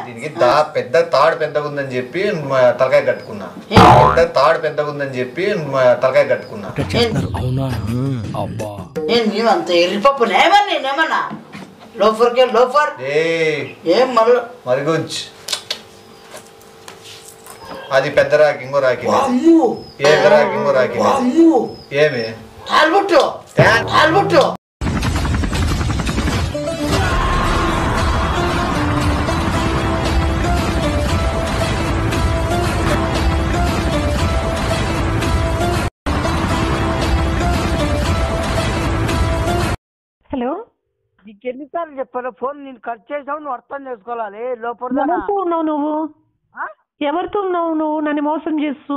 దీనికి దా పెద్ద తాడు పెద్దగా ఉందని చెప్పి మ, తలకాయ కట్టుకున్నా ఏ? పెద్ద తాడు పెద్దగా ఉందని చెప్పి మ, తలకాయ కట్టుకున్నా అవునా అబ్బా నేను నీవంత ఎర్రిపప్పు నేమన్నా నేనేమన్నా లోఫర్కే లోఫర్ ఏ ఏం మళ్ళీ మరిగుజ్ అది పెద్ద రాకి ఇంకో రాకి అమ్ము ఏమి రాకి ఇంకో రాకి అమ్ము ఏమి తాల్బుట్టు ఏ? తాల్బుట్టు హలో నీకు ఎన్నిసార్లు చెప్పాను ఫోన్ నేను కట్ చేసావు నువ్వు అర్థం చేసుకోవాలి లోపల ఎవరితో ఉన్నావు నువ్వు ఎవరితో ఉన్నావు నువ్వు నన్ను మోసం చేస్తూ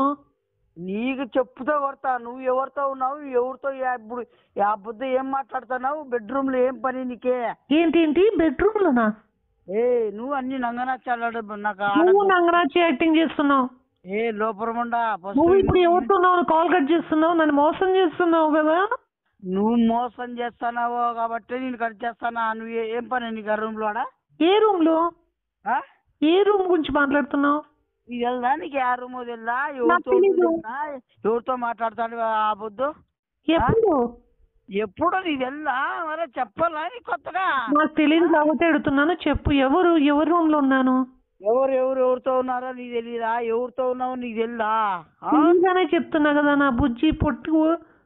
నీకు చెప్పుతో కొడతా నువ్వు ఎవరితో ఉన్నావు ఎవరితో యా- ఇప్పుడు ఆ బుద్ధ ఏం మాట్లాడుతున్నావు బెడ్రూమ్ లో ఏం పని నీకే ఏంటి ఏంటి బెడ్రూమ్ లోనా ఏ నువ్వు అన్ని నంగనచ్చాడు నాకు నువ్వు ఆడదు. నంగనాచి యాక్టింగ్ చేస్తున్నావు ఏ లోపలముండా ఫస్ట్ నువ్వు ఇప్పుడు ఎవరితో ఉన్నావు కాల్ కట్ చేస్తున్నావు నన్ను మోసం చేస్తున్నావు కదా నువ్వు మోసం చేస్తున్నావు కాబట్టి నేను కట్ చేస్తానా నువ్వు ఏ- ఏం పని నీకు రూమ్ లోడా ఏ రూమ్ లో ఆ? ఏ రూమ్ గురించి మాట్లాడుతున్నావు నీకు తెలుదా నీకు ఆ రూమ్ తెలుదా ఎవరితో తెలీదు. తెలుదా? ఎవరితో మాట్లాడతాడు ఆ బుద్ధు ఎప్పుడు ఎప్పుడు నీకు తెలుదా మరి చెప్పాలా నీకు కొత్తగా నాకు తెలియదు కాబట్టి అడుగుతున్నాను చెప్పు ఎవరు ఎవరి రూమ్ లో ఉన్నాను ఎవరు ఎవరు ఎవరితో ఉన్నారో నీకు తెలియదా ఎవరితో ఉన్నావో నీకు తెలుదా ఆ? తెలియగానే చెప్తున్నా కదా నా బుజ్జి పొట్టు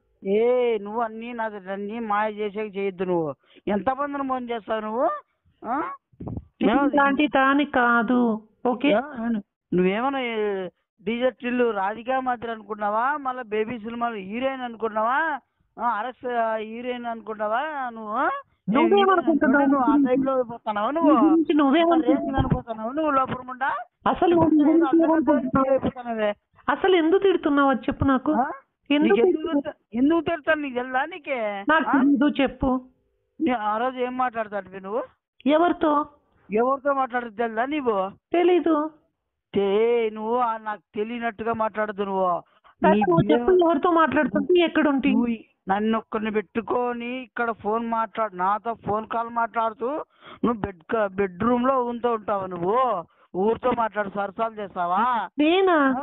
ఏ నువ్వు అన్ని నాది అన్ని మాయ చేసే చేయొద్దు నువ్వు ఎంతమందిని ఫోన్ చేస్తావు నువ్వు ఆ? ఏమది? ఇలాంటి తాని కాదు ఓకే ఏ? నువ్వేమన్నా డీజర్ ఇల్లు రాధికా మాదిరి అనుకున్నావా మళ్ళీ బేబీ సినిమాలు హీరోయిన్ అనుకున్నావా అరెస్ట్ హీరోయిన్ అనుకున్నావా నువ్వు నువ్వేమనుకుంటున్నావు? నువ్వు ఆ టైప్ లో పోతున్నావా నువ్వు నీ గురించి నువ్వేమనుకుంటున్నావు? రేంజ్ అనుకుంటున్నావు నువ్వు లోపల ముండా అసలు నువ్వు నీ గురించి ఏమనుకుంటున్నావు? అయిపోతున్నావే అసలు ఎందుకు తిడుతున్నావు అది చెప్పు నాకు ఆ? ఎందుకు నీకు ఎందుకు తిడతా- ఎందుకు తిడతాను నీకు తెలుదా నీకే నాకు ఆ? తెలీదు చెప్పు నీ ఆ రోజు ఏం మాట్లాడతాడు నువ్వు ఎవరితో ఎవరితో మాట్లాడదు తెలుదా నీవు తెలీదు తే నువ్వు ఆ నాకు తెలియనట్టుగా మాట్లాడదు నువ్వు సరే, నీ నువ్వు చెప్పు బిహేవ్- ఎవరితో మాట్లాడుతుంది ఎక్కడ ఉంటి నువ్వు నన్ను ఒక్కరిని పెట్టుకొని ఇక్కడ ఫోన్ మాట్లాడు నాతో ఫోన్ కాల్ మాట్లాడుతూ నువ్వు బెడ్ బెడ్రూమ్ లో ఊంతో ఉంటావు నువ్వు ఊరితో మాట్లాడు సరసాలు చేస్తావా నేనా ఆ?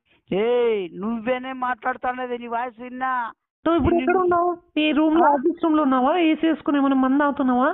ఏ నువ్వేనే మాట్లాడుతానేది నీ వాయిస్ విన్నా నువ్వు ఇప్పుడు ఎక్కడ ఉన్నావు నీ రూమ్ లో ఆ? ఆఫీస్ రూమ్ లో ఉన్నావా ఏసీ వేసుకుని ఏమైనా మంది అవుతున్నావా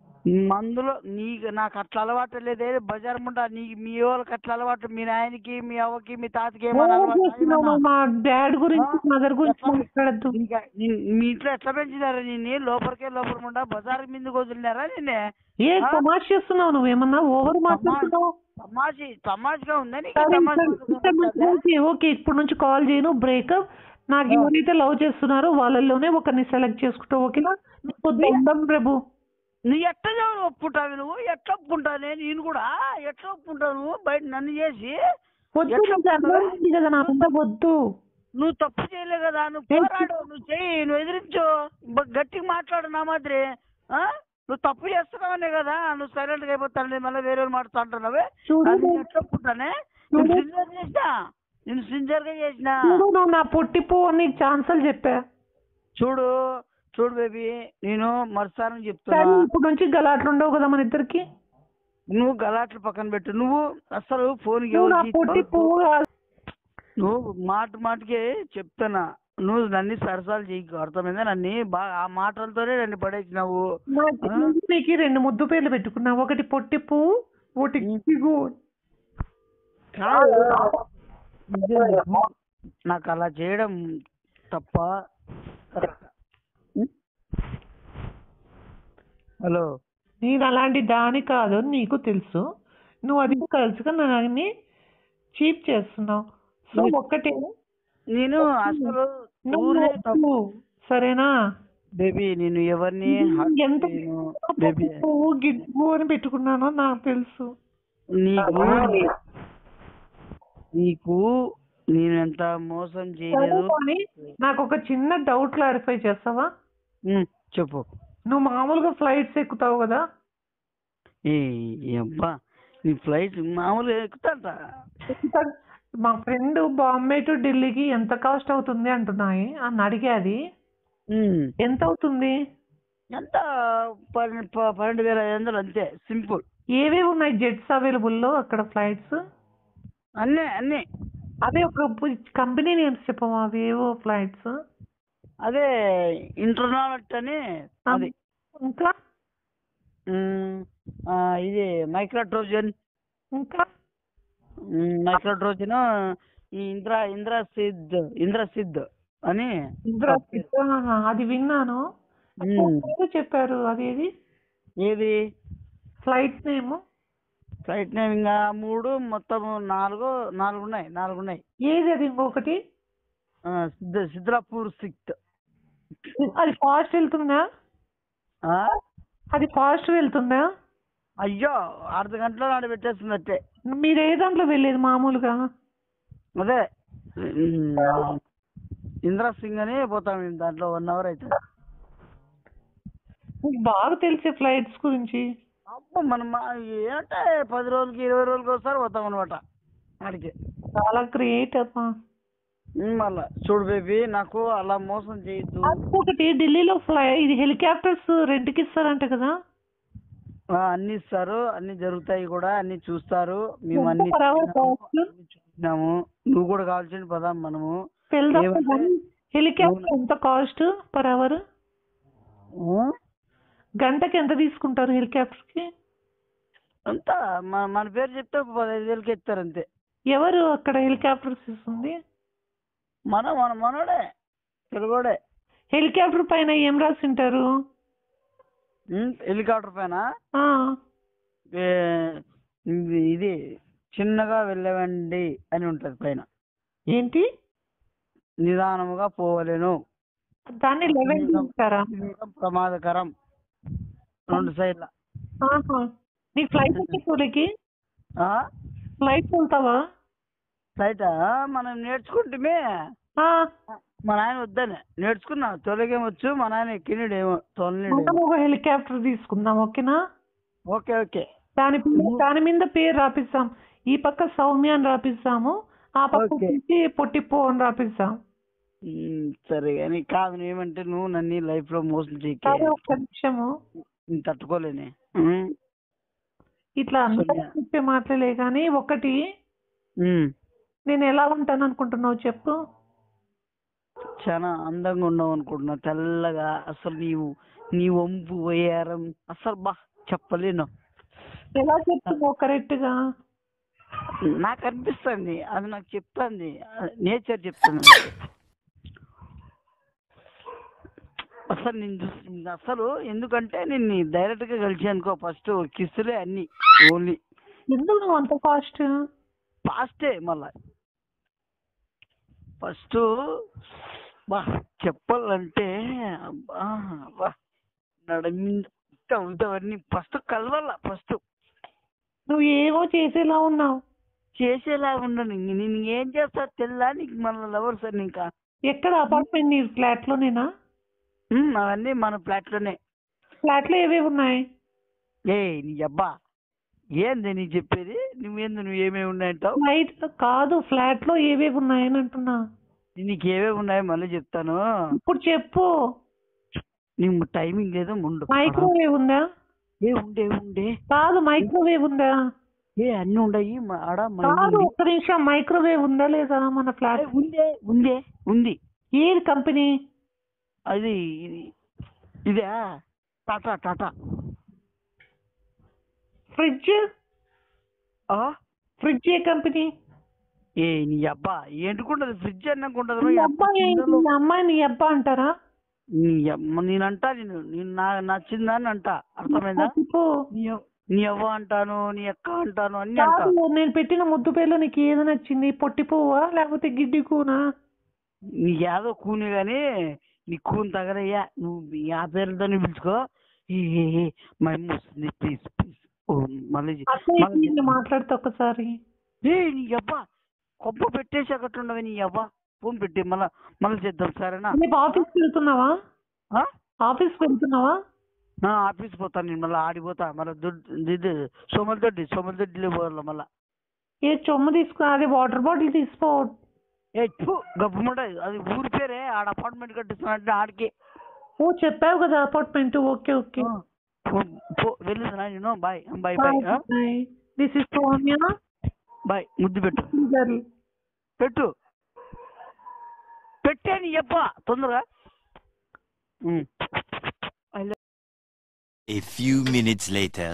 మందులో నీకు నాకు అట్లా అలవాటు లేదే బజార్ ముండా నీ మీ వాళ్ళకి అట్లా అలవాటు మీ నాయనకి మీ అవ్వకి మీ తాతకి ఏమైనా ఓవర్ అలవాటు చేస్తున్నావు ఏమన్నా? నువ్వు మా డాడ్ గురించి ఆ? మదర్ గురించి ఎట్లా? మాట్లాడద్దు ఇంకా నీ- మీ ఇంట్లో ఎట్లా పెంచినారా నిన్ను లోపలికే లోపల ముండా బజార్ మీదకి వదిలినారా నిన్నే ఏ ఆ? తమాష్ చేస్తున్నావు నువ్వేమన్నా ఓవర్ మాట్లాడుతున్నావు తమాషి తమాషగా ఉందా నీకు సరే, తమాషా సరే, సరే, ఓకే ఓకే ఇప్పుడు నుంచి కాల్ చేయను బ్రేకప్ నాకు ఎవరైతే లవ్ చేస్తున్నారో వాళ్ళలోనే ఒకరిని సెలెక్ట్ చేసుకుంటావు ఓకేనా నీకు దండం ప్రభు నువ్వు ఎట్లా చదువు ఒప్పుకుంటావు నువ్వు ఎట్లా ఒప్పుకుంటానే నేను కూడా ఎట్లా ఒప్పుకుంటావు నువ్వు బయట నన్ను చేసి వద్దు ఎట్లా నీకు అర్థమైంది కదా నా మీద వద్దు నువ్వు తప్పు చేయలే కదా నువ్వు ఏ- పోరాడు నువ్వు చెయ్యి నువ్వు ఎదిరించు బ- గట్టిగా మాట్లాడు నా మాదిరి ఆ? నువ్వు తప్పు చేస్తున్నావనే కదా నువ్వు సైలెంట్ గా అయిపోతాను మళ్ళీ వేరే వాళ్ళు మాట్లాడుతూ అంటున్నావే చూడు. అది నేను ఎట్లా ఒప్పుకుంటానే నేను చూడు. సిన్సియర్ చేసిన నేను సిన్సియర్ గా చేసిన చూడు నువ్వు నా పొట్టి పువ్వు నీకు ఛాన్సులు చెప్పా చూడు చూడు బేబీ నేను మరుసారం చెప్తున్నా సరే ఇప్పుడు నుంచి గలాట్లు ఉండవు కదా మన ఇద్దరికి నువ్వు గలాట్లు పక్కన పెట్టు నువ్వు అసలు ఫోన్ నువ్వు నా పొట్టి పువ్వు కాదు. నువ్వు మాట మాటకే చెప్తానా నువ్వు నన్ను సరసాలు చేయకు అర్థమైందా నన్ను బాగా ఆ మాటలతోనే నన్ను పడేసినావు నాకు ఆ? నీకు రెండు ముద్దు పేర్లు పెట్టుకున్నావు ఒకటి పొట్టి పువ్వు ఒకటి ఇగో. కాదు. నిజం. నాకు అలా చేయడం తప్ప హలో నేను అలాంటి దాని కాదు అని నీకు తెలుసు నువ్వు అది కలుసుగా నన్ను చీప్ చేస్తున్నావు సో ఒక్కటే నేను అసలు నువ్వు ఊరే తప్పు సరేనా బేబీ నేను ఎవరిని hurt ఎంత చేయను. బేబీ పువ్వు గిడ్డు అని పెట్టుకున్నానో నాకు తెలుసు నీకు నీకు నేను ఎంత మోసం సరే చేయలేదు కానీ నాకు ఒక చిన్న డౌట్ క్లారిఫై చేస్తావా ఉమ్, చెప్పు నువ్వు మామూలుగా ఫ్లైట్స్ ఎక్కుతావు కదా ఏ అబ్బా నీ ఫ్లైట్ మామూలుగా ఎక్కుతాంట ఎక్కుతా- మా ఫ్రెండ్ బాంబే టు ఢిల్లీకి ఎంత కాస్ట్ అవుతుంది అంటున్నాయి అని అడిగేది ఉమ్. ఎంత అవుతుంది ఎంత పన్నెండు ప- పన్నెండు వేల ఐదు వందలు అంతే సింపుల్ ఏవేవి ఉన్నాయి జెట్స్ అవైలబుల్లో అక్కడ ఫ్లైట్స్ అన్నీ అన్నీ అదే ఒక కంపెనీ నేమ్స్ చెప్పమా అవి ఏవో ఫ్లైట్స్ అదే ఇంటర్నాట్ అని అది ఇంకా మ్, ఆ, ఇది మైక్రోట్రోజన్ ఇంకా మైక్రోట్రోజన్ ఈ ఇంద్రా ఇంద్రా సిద్ ఇంద్రా సిద్ అని ఇంద్రా ఆహా, అది విన్నాను మ్, ఏదో చెప్పారు అది ఏది ఏది ఫ్లైట్ నేమ్ ఫ్లైట్ నేమ్ ఇంకా మూడు మొత్తం నాలుగు నాలుగు ఉన్నాయి నాలుగు ఉన్నాయి ఏది అది ఇంకొకటి ఆ, సిద్ధ సిద్రాపూర్ సిక్త్ అది ఫాస్ట్ వెళ్తుందా అది ఫాస్ట్ వెళ్తుందా అయ్యో అర్ధ గంటలో నాడు పెట్టేస్తుంది అట్టే మీరు ఏ దాంట్లో వెళ్ళేది మామూలుగా అదే మ్, ఇంద్రా సింగ్ అని పోతాం మేము దాంట్లో వన్ అవర్ అవుతుంది మీకు బాగా తెలిసే ఫ్లైట్స్ గురించి అబ్బో మనం మా- ఏంటంటే పది రోజులకి ఇరవై రోజులకి ఒకసారి పోతాం అనమాట ఆడికి చాలా గ్రేట్ అమ్మా ఉమ్, మళ్ళా చూడు బేబీ నాకు అలా మోసం చేయొద్దు ఒకటి ఢిల్లీలో ఫ్లై ఇది హెలికాప్టర్స్ రెంట్కి ఇస్తారంట కదా ఆ, అన్ని ఇస్తారు అన్ని జరుగుతాయి కూడా అన్ని చూస్తారు మేము అన్ని ఎంత per hour చూసినాము, cost? అన్ని చూసినాము నువ్వు కూడా కావాల్సిన పదాం మనము వెళ్దాం ఏమంటే? హెలికాప్టర్ ఎంత కాస్ట్ పర్ అవర్ ఉమ్, గంటకి ఎంత తీసుకుంటారు హెలికాప్టర్ కి అంతా మన మన పేరు చెప్తే ఒక పదహైదు వేలకి ఇస్తారు అంతే ఎవరు అక్కడ హెలికాప్టర్స్ ఇస్తుంది మన మన మనోడే తెలుగోడే హెలికాప్టర్ పైన ఏం రాసి ఉంటారు ఉమ్, హెలికాప్టర్ పైన ఆ, ఏ, ఇది ఇది చిన్నగా వెళ్ళవండి అని ఉంటది పైన ఏంటి నిదానముగా పోవలేను దాన్ని లెవెన్ ఇస్తారా వేగం ప్రమాదకరం రెండు సైడ్ల ఆహా. నీ ఫ్లైట్ వచ్చేసరికి ఫ్లైట్ వెళ్తావా ఫ్లైట్ మనం నేర్చుకుంటే ఆ, మా నాయన వద్దనే నేర్చుకున్నా తొలగేం వచ్చు మా నాయన ఎక్కినాడేమో మనం తొలనేడేమో ఒక హెలికాప్టర్ తీసుకుందాం ఓకేనా ఓకే ఓకే దాని దాని మీద పేరు రాపిస్తాం ఈ పక్క సౌమ్య అని రాపిస్తాము ఆ పక్క ఓకే. వచ్చి పొట్టిపో అని రాపిస్తాం ఉమ్, సరే కానీ కాదు ఏమంటే నువ్వు నన్ను లైఫ్ లో మోసం చేయకే సరే ఒక్క నిమిషము నేను తట్టుకోలేనే ఉమ్, ఇట్లా అందరూ సౌమ్య. చెప్పే మాటలే కానీ ఒకటి ఉమ్, నేను ఎలా ఉంటాను అనుకుంటున్నావు చెప్పు చాలా అందంగా ఉన్నావు అనుకుంటున్నా తెల్లగా అసలు నీవు నీ వంపు వయ్యారం అసలు బా చెప్పలేను ఎలా చెప్తున్నావు కరెక్ట్ గా నాకు అనిపిస్తుంది అది నాకు చెప్తుంది నేచర్ చెప్తుంది అసలు నేను చూసి అసలు ఎందుకంటే నేను డైరెక్ట్ గా కలిసి అనుకో ఫస్ట్ కిస్సులే అన్ని ఓన్లీ ఎందుకు నువ్వు అంత ఫాస్ట్ ఫాస్టే మళ్ళా ఫస్ట్ బా చెప్పాలంటే అబ్బా బా నడమింద అవుతావన్నీ ఫస్ట్ కలవాల ఫస్ట్ నువ్వు ఏమో చేసేలా ఉన్నావు చేసేలా ఉండను ఇంక నేను ఏం చేస్తా తెల్లా నీకు మన లవర్స్ అని ఇంకా ఎక్కడ అపార్ట్మెంట్ నీ ఫ్లాట్ లోనేనా ఉమ్, అవన్నీ మన ఫ్లాట్ లోనే ఫ్లాట్ లో ఏవేవి ఉన్నాయి ఏ నీ అబ్బా ఏంది నీ చెప్పేది నువ్వేంది నువ్వు ఏమేమి ఉన్నాయంటావు ఫ్లైట్ కాదు ఫ్లాట్ లో ఏవేవి ఉన్నాయని అంటున్నా నీకు ఏమేమి ఉన్నాయో మళ్ళీ చెప్తాను ఇప్పుడు చెప్పు నీకు టైమింగ్ లేదు ముందు మైక్రోవేవ్ ఉందా ఏ ఉండే ఉండే కాదు మైక్రోవేవ్ ఉందా ఏ అన్ని ఉండయి మా- ఆడ మా కాదు ఇల్లు ఉంది. ఒక్క నిమిషం మైక్రోవేవ్ ఉందా లేదా మన ఏ, ఫ్లాట్ ఉందే ఉందే ఉంది ఏది కంపెనీ అది ఇది ఇదే టాటా టాటా ఫ్రిడ్జ్ ఆ? ఫ్రిడ్జ్ ఏ కంపెనీ ఏ నీ అబ్బా ఏంటుకుంటది ఫ్రిడ్జ్ అన్నకుంటది నీ అబ్బాయి ఏంటి? నీ అమ్మాయి నీ అబ్బా అంటారా నీ అమ్మ నేనంటా నేను నేను నా నచ్చిందని అంట అర్థమైందా చెప్పు. నీ అవ్- నీ అవ్వ అంటాను నీ అక్క అంటాను అన్ని అంటా కాదు నేను పెట్టిన ముద్దు పేర్లో నీకు ఏది నచ్చింది పొట్టి పువ్వా లేకపోతే గిడ్డి కూనా నీ యాదో కూని గాని నీ కూని తగలయ్యా నువ్వు ఆ పేర్లతో పిలుచుకో ఏ ఏ, ఏ, మా అమ్మ వస్తుంది ప్లీజ్ ప్లీజ్ ఓ మళ్ళీ చెయ్. అట్లా మళ్ళీ ఏంటి మాట్లాడితే ఒకసారి ఏ నీ అబ్బా కొబ్బ పెట్టేసాకట్టుండవి నీ అవ్వ ఫోన్ పెట్టి మళ్ళా మళ్ళీ చేద్దాం సరేనా రేపు ఆఫీస్కి వెళ్తున్నావా ఆ? ఆఫీస్కి వెళ్తున్నావా ఆ, ఆఫీస్ పోతాను నేను మళ్ళీ ఆడిపోతా మళ్ళీ దుడ్డు ఇది సోమల దొడ్డి సోమల దొడ్డిలో పోవాలి మళ్ళా ఏ చొమ్ము తీసుకో అదే వాటర్ బాటిల్ తీసుకో ఏ ఫు, గబ్బుమంట అది ఊరి పేరే ఆడ అపార్ట్మెంట్ కట్టిస్తున్నట్టు ఆడికి ఓ చెప్పావు కదా అపార్ట్మెంట్ ఓకే ఓకే ఆ, పో వెళ్ళింది నేను bye bye bye this is Soumya bye ముద్దు పెట్టు గర్ల్ పెట్టు పెట్టాను చెప్ప తొందరగా ఉమ్. I love- A few minutes later.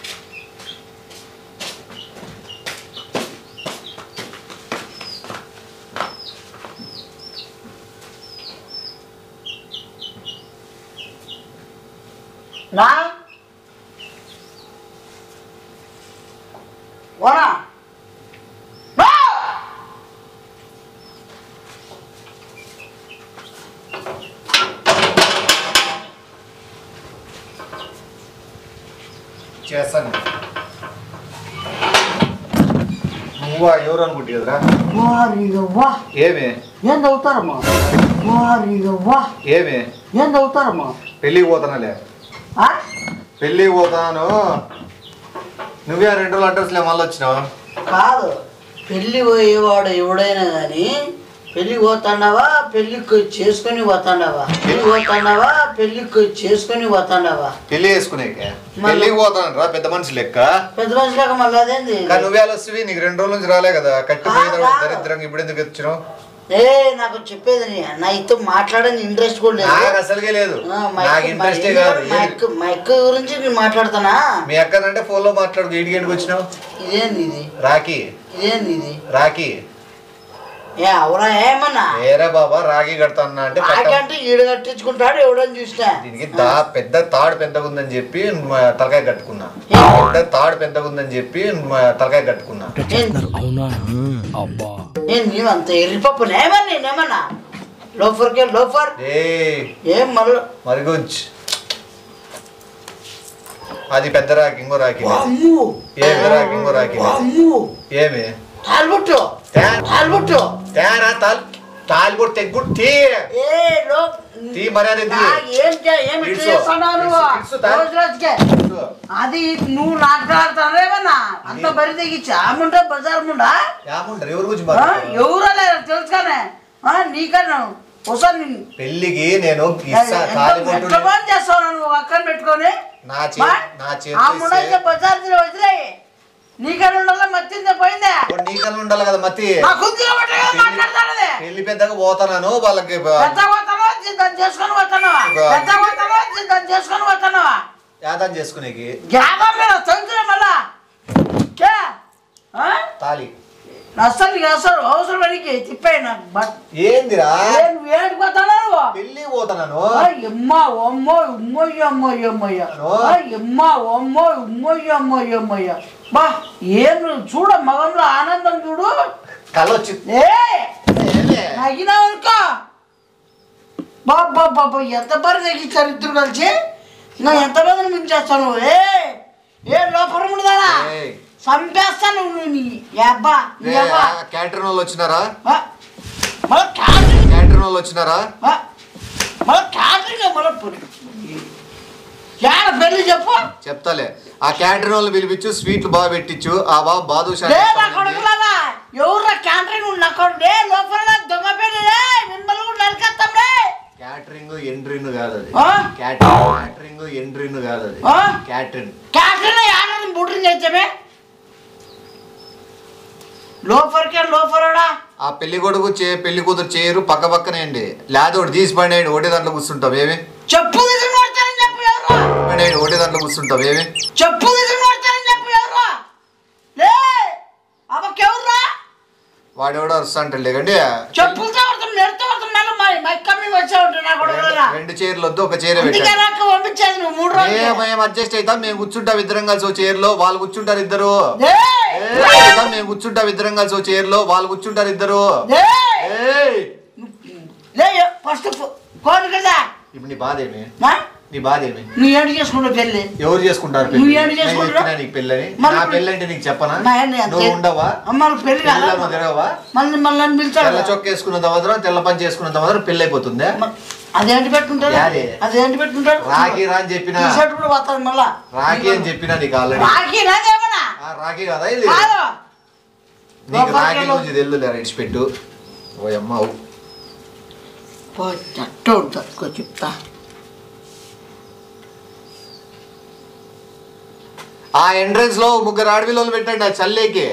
నా ఓనా నా! చేస్తాను నువ్వా ఎవరు అనుకుంటే కదరా వారిగవ్వా ఏమి ఏం చదువుతారమ్మా వారిగవ్వా ఏమి ఏం చదువుతారమ్మా పెళ్ళికి పోతానులే ఆ? పెళ్ళికి పోతాను నువ్వే ఆ రెండు రోజులు అడ్రస్లే మళ్ళీ వచ్చినావు కాదు పెళ్ళి పోయేవాడు ఎవడైనా కానీ పెళ్ళి పోతాండవా పెళ్ళికి చేసుకొని పోతాండవా పెళ్ళి పోతాండవా పెళ్ళికి చేసుకొని పోతాండవా పెళ్లి చేసుకునేకే పెళ్ళికి పోతాను రా పెద్ద మనిషి లెక్క పెద్ద మనుషులకు మళ్ళీ అదేంది కానీ నువ్వే వస్తువి నీకు రెండు రోజుల నుంచి రాలే కదా కట్టిపోయేది ఆ, రా. దరిద్రంగా ఇప్పుడు ఎందుకు వచ్చినావు ఏ నాకు చెప్పేది నీ నా ఇతో మాట్లాడని ఇంట్రెస్ట్ కూడా లేదు నాకు అసలుగే లేదు ఆ, మైక్- నాకు ఇంట్రెస్టే కాదు మైక్ మైక్ గురించి నేను మాట్లాడుతానా మీ అక్కనంటే ఫోన్ లో మాట్లాడు ఏడికి ఏడికి వచ్చినావు ఇదేంది ఇది రాఖీ ఇదేంది ఇది రాఖీ ఏ అవునా ఏమన్నా ఏరా బాబా రాఖీ కడతానా అంటే పట్టం- నాకంటే ఈడు కట్టించుకుంటాడు ఎవడని చూసినా దీనికి దా పెద్ద తాడు పెద్దగా ఉందని చెప్పి మా తలకాయ కట్టుకున్నా ఏ? పెద్ద తాడు పెద్దగా ఉందని చెప్పి మా తలకాయ కట్టుకున్నా ఏంది? అవునా అబ్బా నేను నీవంత ఎర్రిపప్పు నేమన్నా నేనేమన్నా లోఫర్కే లోఫర్ ఏ ఏం మళ్ళీ మరిగొచ్చు అది పెద్ద రాకి ఇంకో రాకి అమ్ము ఏమి రాకి ఇంకో రాకి అమ్ము ఏమి తాల్బుట్టు తా- తాల్బుట్టు తేరా తాల్ తాల్ కూడా తెగ్గుడు తీ ఏ లో తీ మర్యాద తీ. నా ఏం చే- ఏం ఇట్లా ఇడ్సు. చేస్తున్నావు నువ్వు? ఇడ్సు, ఇడ్సు, తా. రోజు రోజుకే. అది నువ్వు నాట్లాడుతావేమన్నా అంత బరి తెగించి ఆముండా బజార్ ముండా ఏముంటారు ఎవరి గురించి ఆ? మాట్లాడుతున్నావు? ఎవరో తెలుసుకానే నీకన్నా ఒకసారి నిన్ను పెళ్ళికి నేను ఇస్తా ఎంత- తాళి ఎట్లా కొట్టు పని చేస్తావు నువ్వు అక్కడ పెట్టుకొని నా చే మా? నా ఆ చేతితో ముండా ఇస్తే బజార్ తిరిగి వదిలే నీకన్నా ఉండాలా మచ్చిందే పోయిందే ఇప్పుడు నీకన్నా ఉండాలి కదా మతి నాకు ఉంది కాబట్టి కదా మాట్లాడతానది పెళ్లి పెద్దగా పోతాను వాళ్ళకి బ- పెద్ద పోతానో దాన్ని చేసుకొని పోతానవా పెద్ద పోతానో దాన్ని చేసుకొని పోతానవా యాదం చేసుకునేకి జ్ఞాపకం లేదు చదువుతున్నా మళ్ళా కే ఆ? తాళి అసలు నీకు అసలు అవసరం పనికి తిప్పాయి నాకు బట్ ఏందిరా ఏ, నువ్వు ఏడికి పోతానా నువ్వు పెళ్లి పోతాను ఆ, ఎమ్మ ఒమ్మో ఉమ్మయ్య అమ్మయ్య అమ్మయ్య ఆ, ఎమ్మ ఒమ్మో ఉమ్మయ్య అమ్మయ్య అమ్మయ్య బా ఏం నువ్వు చూడ మగంలో ఆనందం చూడు కళ వచ్చి ఏ నగినావు అనుకో బాబా బాబా ఎంత బరి తగ్గించారు ఇద్దరు కలిసి ఇంకా ఎంత మందిని మించేస్తావు నువ్వు ఏ ఏ లోపల ఉండదానా ఏయ్. చంపేస్తాను నువ్వు నీ అబ్బా నీ అబ్బా క్యాటరింగ్ వాళ్ళు వచ్చినారా మళ్ళీ క్యాటరింగ్ క్యాటరింగ్ వాళ్ళు వచ్చినారా మళ్ళీ క్యాటరింగ్ మళ్ళీ యాడ పెళ్ళి చెప్పు చెప్తాలే ఆ క్యాటరింగ్ వాళ్ళు పిలిపించు స్వీట్లు బాగా పెట్టించు ఆ బాబు బాదుషా లే నా కొడుకులారా ఎవరు క్యాటరింగ్ ఉన్న కొడుకు లోపల దొంగ పెళ్ళి లే మిమ్మల్ని కూడా నరికేస్తాం లే క్యాటరింగ్ ఎండ్రిన్ కాదు అది ఆ? క్యాటరింగ్ క్యాటరింగ్ ఎండ్రిన్ కాదు అది ఆ? క్యాటరింగ్ క్యాటరింగ్ యాడని బుడ్రిని చేద్దామే లోపలికే లోపలడా ఆ పెళ్లి కొడుకు చే పెళ్లి కూతురు చేయరు పక్క పక్కనే అండి లేదా ఒకటి తీసి పడేయండి ఒకటే దాంట్లో కూర్చుంటాం ఏమి చెప్పు తీసుకుని కొడతారని చెప్పు ఎవరు పడేయండి ఒకటే దాంట్లో కూర్చుంటాం ఏమి చెప్పు తీసుకుని కొడతారని చెప్పు ఎవరు లే అవకెవర్రా వాడెవడో వస్తా అంటాడు కండి చెప్పులతో కొడతాం నెడతో కొడతాం నెల మరి మైకమ్మి వచ్చా ఉంటాడు నా కొడుకులారా రెండు చైర్లు వద్దు ఒక చైరే అందుకే పెట్టండి నాకు పంపించేది నువ్వు మూడు రోజులు మేము అడ్జస్ట్ అవుతాం మేము కూర్చుంటాం ఇద్దరం కలిసి ఓ చైర్ లో వాళ్ళు కూర్చుంటారు ఇద్దరు ఏయ్! ఏయ్, అవుతాం, మేము కూర్చుంటాం ఇద్దరం కలిసి ఓ చైర్ లో వాళ్ళు కూర్చుంటారు ఇద్దరు ఏయ్! ఏయ్! లే ఫస్ట్ కోరు కదా ఇప్పుడు నీ బాధ ఏమి మా? నీ బాధ ఏమి నువ్వు ఏడు చేసుకున్నావు పెళ్ళి ఎవరు చేసుకుంటారు నువ్వు పెళ్లి? ఏడు నేను చేసుకుంటావు? చెప్పినా నీకు పెళ్ళని మరి నా ఇప్పుడు- పెళ్ళి అంటే నీకు చెప్పనా మా ఆయన అంతే. నువ్వు ఉండవా అమ్మ పెళ్ళి పెళ్ళిలో కాదా నువ్వు తిరగవా మళ్ళీ మళ్ళీ అని పిలిచాడు తెల్ల చొక్క వేసుకున్న మాత్రం తెల్ల పంచి వేసుకున్నంత మాత్రం పెళ్ళి అయిపోతుంది మ- అదేంటి పెట్టుకుంటాడు యాదే? అదేంటి పెట్టుకుంటాడు రాఖీ రా అని చెప్పిన టీషర్ట్ కూడా పోతాడు మళ్ళా రాఖీ అని చెప్పినా నీకు ఆల్రెడీ రాఖీ రాదేమన్నా రాఖీ కదా ఇది కాదు నీకు లోపలికి రాఖీ వెళ్ళు. గురించి తెలుదులే ఇడిచిపెట్టు ఓ అమ్మ ఔ. పో చట్టు తక్కువ చెప్తా ఆ ఎంట్రన్స్ లో ముగ్గురు ఆడపిల్లలు పెట్టండి ఆ చల్లేకి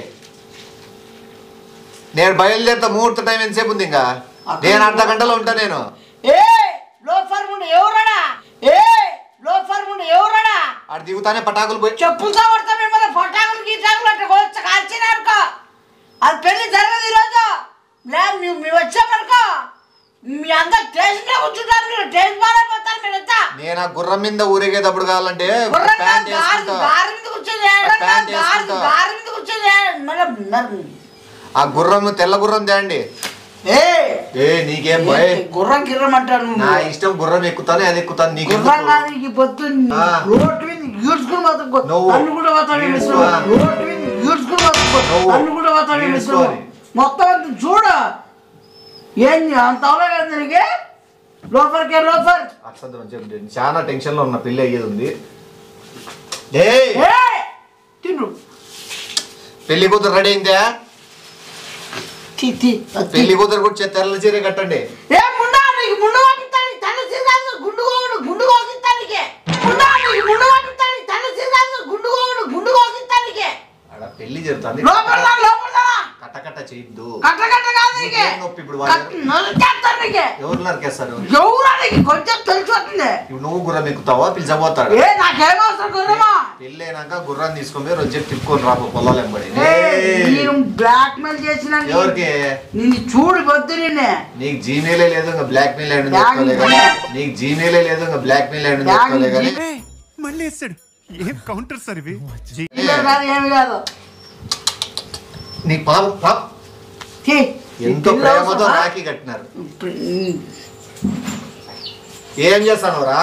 నేను బయలుదేరుతా ముహూర్త టైం ఎంతసేపు ఉంది ఇంకా నేను అర్ధ గంటలో ఉంటా నేను ఏ లోఫర్ ముందు ఎవరడా ఏ లోఫర్ ముందు ఎవరడా ఆడ దిగుతానే పటాకులు పోయి చెప్పులతో కొడతా మిమ్మల్ని పొట్టాకులు గీటాకులు అట్లా వచ్చి కాల్చినారుకో అది పెళ్లి జరగదు ఈరోజు లేదు మేము మేము వచ్చామనుకో మీ అందరు స్టేషన్లో కూర్చుంటారు మీరు స్టేషన్ పాలైపోతారు మీరు ఎంత నేను ఆ గుర్రం మీద ఊరేగేటప్పుడు కావాలంటే గుర్రం కాదు, ప్యాంట్ గారి వేసుకుంటా గారి మీద కూర్చొని ప్యాంట్ గారి వేసుకుంటా. గారి మీద కూర్చొని మరి మరి ఆ గుర్రం తెల్ల గుర్రం తేండి ఏ ఏ నీకేం భయ ఏంటి గుర్రం గిర్రం అంటారు నా నువ్వు ఇష్టం గుర్రం ఎక్కుతానే అది ఎక్కుతాను నీకు గుర్రం కాదు ఈ పొద్దు ఆ. రోడ్డు మీద ఈడ్చుకుని పోతావు నువ్వు. నన్ను కూడా పోతావు ఈడ్చుకో. రోడ్డు మీద ఈడ్చుకుని పోతావు నువ్వు. నన్ను కూడా పోతావు ఈడ్చుకోని. మొత్తం అంతా చూడు ఏంది అంత అవలేదు నీకు లోపలికే లోపర్ అక్షంతరం చెప్పండి చాలా టెన్షన్ లో ఉన్న పెళ్లి అయ్యేది ఉంది ఏ ఏ తిను పెళ్లి కూతురు రెడీ అయిందా తి తి అది తి. పెళ్లి కూతురు కూడా చే- తెల్ల చీర కట్టండి ఏ ముండా నీకు ముందు వాకిస్తాను తల సీదాను గుండు గోగుడు గుండు గోకిస్తానికి ముండా నీకు ముందు వాకిస్తాను తల సీదాను గుండు గోగుడు గుండు గోకిస్తానికి ఆడ పెళ్లి జరుగుతుంది లోపల రా, లోపల రా. కట్ట కట్ట చేయొద్దు కట్ట కట్ట కాదు నీకు నీకేం నొప్పి ఇప్పుడు వాళ్ళు? కట్ట నరికేస్తారు నీకు ఎవరు నరికేస్తారు ఎవరా నీకు కొంచెం తెలిసి వస్తుంది ఇప్పుడు నువ్వు గుర్రం ఎక్కుతావా పిలిచబోతాడు ఏ నాకేం అవసరం గుర్రమా పెళ్లి అయినాక గుర్రం తీసుకొని పోయి రోజు తిప్పుకొని రాబో పొలాలు వెంబడి నేను బ్లాక్ మెయిల్ చేసిన ఎవరికి నిన్ను చూడు వద్దు నిన్నే నీకు జీమెయిలే లేదు ఇంకా బ్లాక్ మెయిల్ అయ్యండి బ్యాగ్ చెప్తాలే కానీ ఉంది. నీకు జీమెయిలే లేదు ఇంకా బ్లాక్ మెయిల్ అయ్యండి బ్యాగ్ చెప్తాలే కానీ ఉంది. మళ్ళీ వేస్తాడు ఏం కౌంటర్ సార్ ఇవి ఇద్దరు కాదు ఏమి కాదు నీ పాప పాప తీ. ఎంతో పిల్ల ప్రేమతో అవసరమా? రాఖీ కట్టినారు ఇప్పుడు ఏం చేస్తాను రా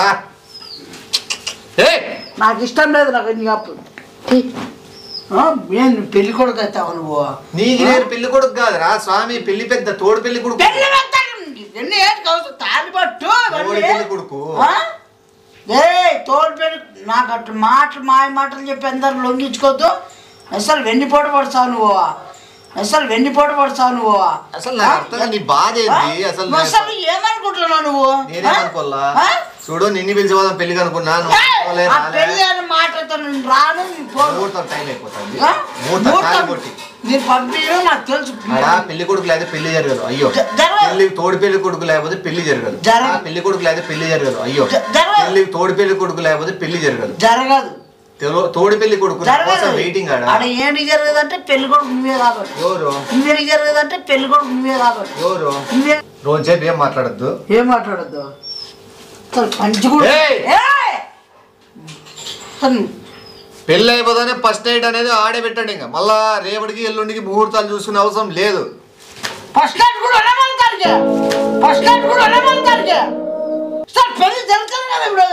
నాకు ఇష్టం లేదు నాకు నీ అప్పు తీ. ఆ, ఏం నువ్వు పెళ్లి కొడుకు అవుతావు నువ్వు నీకు నేను పెళ్లి కొడుకు కాదురా స్వామి పెళ్లి పెద్ద తోడు పెళ్లి కొడుకు పెళ్లి పెడతాను ఎన్ని ఏళ్ళకి అవసరం తాలి పట్టు తోడు పెళ్లి కొడుకు ఏ తోడు పెళ్లి నాకు అట్లా మాటలు మాయ మాటలు చెప్పి అందరు లొంగించుకోవద్దు అసలు వెన్నిపోటు పడతావు నువ్వు అసలు వెన్నిపోటు పడతావు నువ్వు అసలు నాకు అర్థం కాదు, నీ బాధ ఏంది అసలు నువ్వు అసలు ఏమనుకుంటున్నావు నువ్వు నేనేమనుకోవాలా ఆ? చూడు నిన్ను పిలిచిపోదాం పెళ్లి అనుకున్నా నువ్వు ఏయ్! అనుకోలే, ఆ రాలే. పెళ్లి అని మాట్లాడతాను నేను రాను నేను పోను. ముహూర్తం టైం అయిపోతుంది ఆ? ముహూర్తం ముహూర్తం. కాలి కొట్టి నేను పంపించడం నాకు తెలుసు ఆడ పెళ్లి కొడుకు లేకపోతే పెళ్లి జరగదు అయ్యో జ- జరగదు. పెళ్లి తోడు పెళ్లి కొడుకు లేకపోతే పెళ్లి జరగదు జరగదు. ఆ పెళ్లి కొడుకు లేకపోతే పెళ్లి జరగదు అయ్యో జ- జరగదు. పెళ్లి తోడు పెళ్లి కొడుకు లేకపోతే పెళ్లి జరగదు జరగదు తెలో- తోడు పెళ్లి కొడుకు కోసం జరగదు వెయిటింగ్ ఆడ ఆడ ఏంటి జరగదంటే పెళ్లి కొడుకు నువ్వే కాబట్టి ఎవరు నువ్వేంటి జరగదంటే పెళ్లి కొడుకు నువ్వే కాబట్టి ఎవరు నువ్వే రోజుసేపు ఏం మాట్లాడద్దు ఏం మాట్లాడద్దు అసలు పంచి కూడా ఏయ్! ఏయ్! అసలు పెళ్లి అయిపోతానే ఫస్ట్ నైట్ అనేది ఆడే పెట్టండి ఇంకా మళ్ళా రేపటికి ఎల్లుండికి ముహూర్తాలు చూసుకునే అవసరం లేదు ఫస్ట్ నైట్ కూడా వెళ్ళమంటానికి ఫస్ట్ నైట్ కూడా వెళ్ళమంటానికి సార్ పెళ్లి జరుగుతుంది కదా ఇప్పుడు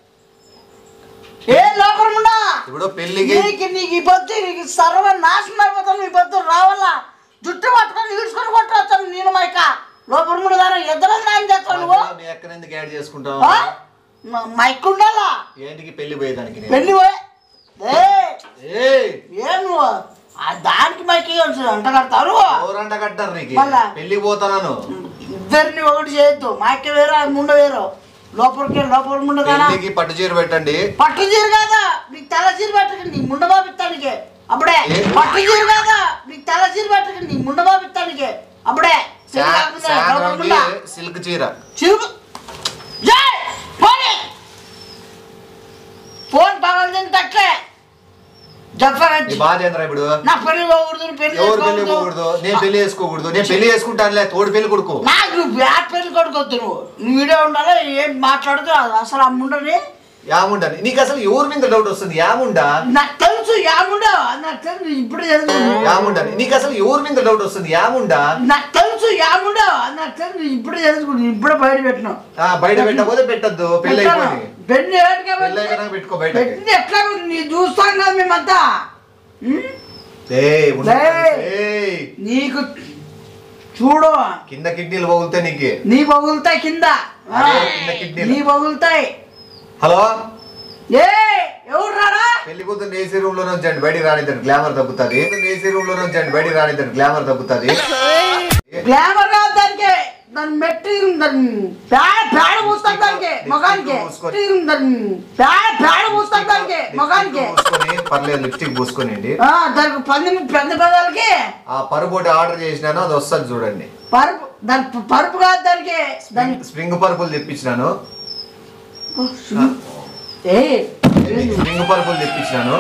ఏ లోపల ఉన్నా ఇప్పుడు పెళ్లికి నీకు నీకు ఈ పొద్దు నీకు సర్వ నాశనం అయిపోతాను ఈ పొద్దు రావాలా జుట్టు పట్టుకొని ఈడ్చుకొని కొట్టవచ్చు నేను మైక లోపల కూడా దాని ఇద్దరు న్యాయం చేస్తావు నువ్వు మీ అక్కని ఎందుకు యాడ్ చేసుకుంటావు ఆ? మ- మైక్ ఉండాలా ఏంటికి పెళ్లి పోయేదానికి నేను? పెళ్లి పోయి ఏయ్, ఏయ్ ఏం నువ్వు ఆ దానికి మైక్ ఇవ్వాల్సి అంట కడతావు నువ్వు ఎవరంట కట్టారు నీకు మళ్ళా? పెళ్లికి పోతాను ఇద్దరిని ఒకటి చేయొద్దు మైక్ వేరు అది ముండ వేరు లోపలికి లోపల ముండ కదా పెళ్లికి పట్టు చీర పెట్టండి పట్టు చీర కాదా నీకు తెల్ల చీర పెట్టకండి నీ ముండ బాబిత్తానికి అప్పుడే ఏ? పట్టు చీర కాదా నీకు తెల్ల చీర పెట్టకండి నీ ముండ బాబిత్తానికి అప్పుడే చీర సా- కాకుండా లోపల సాయంత్రంకి ముండ. సిల్క్ చీర చిరుకు జై పోనీ ఫోన్ పగలు తింటే నీ చెప్పగచ్చు బాధ ఏంద్రా ఇప్పుడు నా పెళ్లి పోకూడదు నీ పెళ్లి ఎవరు పెళ్లి చేసుకోకూడదు. పోకూడదు నేను పెళ్లి చేసుకోకూడదు నేను పెళ్లి చేసుకుంటానులే తోడు పెళ్లి కొడుకు నాకు నువ్వు బ్యాట్ పెళ్లి కొడుకొద్దు నువ్వు నువ్వు వీడియో ఉండాలి ఏం మాట్లాడుతూ అసలు అమ్ముండని యాముండని నీకు అసలు ఎవరి మీద డౌట్ వస్తుంది యాముండా నాకు తెలుసు యాముండ నాకు తెలుసు ఇప్పుడు తెలుసు యాముండని నీకు అసలు ఎవరి మీద డౌట్ వస్తుంది యాముండా నాకు తెలుసు యాముండ నాకు తెలుసు ఇప్పుడు తెలుసు ఇప్పుడు బయట పెట్టినావు ఆ, బయట పెట్టకపోతే పెట్టద్దు పెళ్లి అయిపోయింది పెళ్లి ఏటికే పెళ్లి అయిపోయినాక పెట్టుకో బయట పెట్టింది ఎట్లా నీ చూస్తాం కదా మేమంతా ఉం? ఏయ్, ఉండు. ఏయ్. ఏయ్, నీకు చూడు కింద కిడ్నీలు పగులుతాయి నీకు నీ బగులుతాయి కింద ఆ, అదే కింద కిడ్నీలు. నీ బగులుతాయి హలో ఏ ఎవరు రారా పెళ్లి కూతురు ఏసీ రూమ్ లో నుంచి బయటికి రానిద్దండి గ్లామర్ తగ్గుతుంది ఏసీ రూమ్ లో నుంచి బయటికి రానిద్దండి గ్లామర్ తగ్గుతుంది గ్లామర్ కాదు దానికి దాన్ని మెట్టి దాన్ని పేడ పేడ పూస్తాను దానికి మగానికి దాన్ని పేడ పేడ పూస్తాను దానికి మగానికి పూసుకొని పర్లేదు లిప్స్టిక్ పూసుకొనిండి ఆ, దానికి పంది పెద్ద పెదాలకి ఆ పరుపోటి ఆర్డర్ చేసినాను అది వస్తుంది చూడండి పరుపు దాని పరుపు కాదు దానికి దాని స్ప్రింగ్ పరుపులు తెప్పించినాను ఏ స్ప్రింగ్ పరుపులు తెప్పించినాను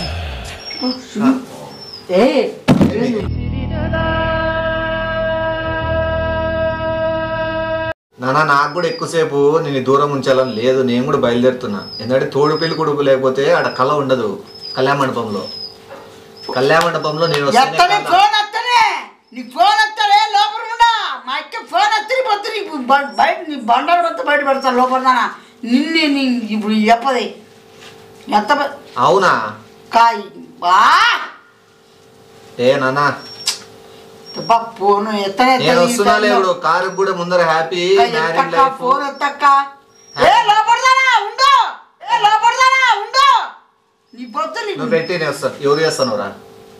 ఏ నాన్న నాకు కూడా ఎక్కువసేపు నేను దూరం ఉంచాలని లేదు నేను కూడా బయలుదేరుతున్నా ఎందుకంటే తోడు పెళ్లి కొడుకు లేకపోతే ఆడ కళ ఉండదు కళ్యాణ మండపంలో కళ్యాణ మండపంలో నేను వస్తేనే ఎత్తనే కళ. ఫోన్ ఎత్తనే నీ ఫోన్ ఎత్తలే లోపల ఉండా మా అక్క ఫోన్ ఎత్తని పొద్దు నీకు బ- బయట నీ బండారు మొత్తం బయట పెడతాను లోపల నిన్నే నీ ఇప్పుడు చెప్పది ఎత్త అవునా కాయి బా ఏ నాన్న బా ఫోన్ ఎత్తనే నేను వస్తున్నా లేవుడు కారు కూడా ముందర హ్యాపీ మ్యారీడ్ ఎత్తక్క లైఫ్ ఫోన్ ఎత్తక్క ఏ లోపడదానా ఉండు ఏ లోపడదానా ఉండు నీ పొద్దు నీ నువ్వు పెట్టి నేను వస్తాను ఎవరు చేస్తాను రా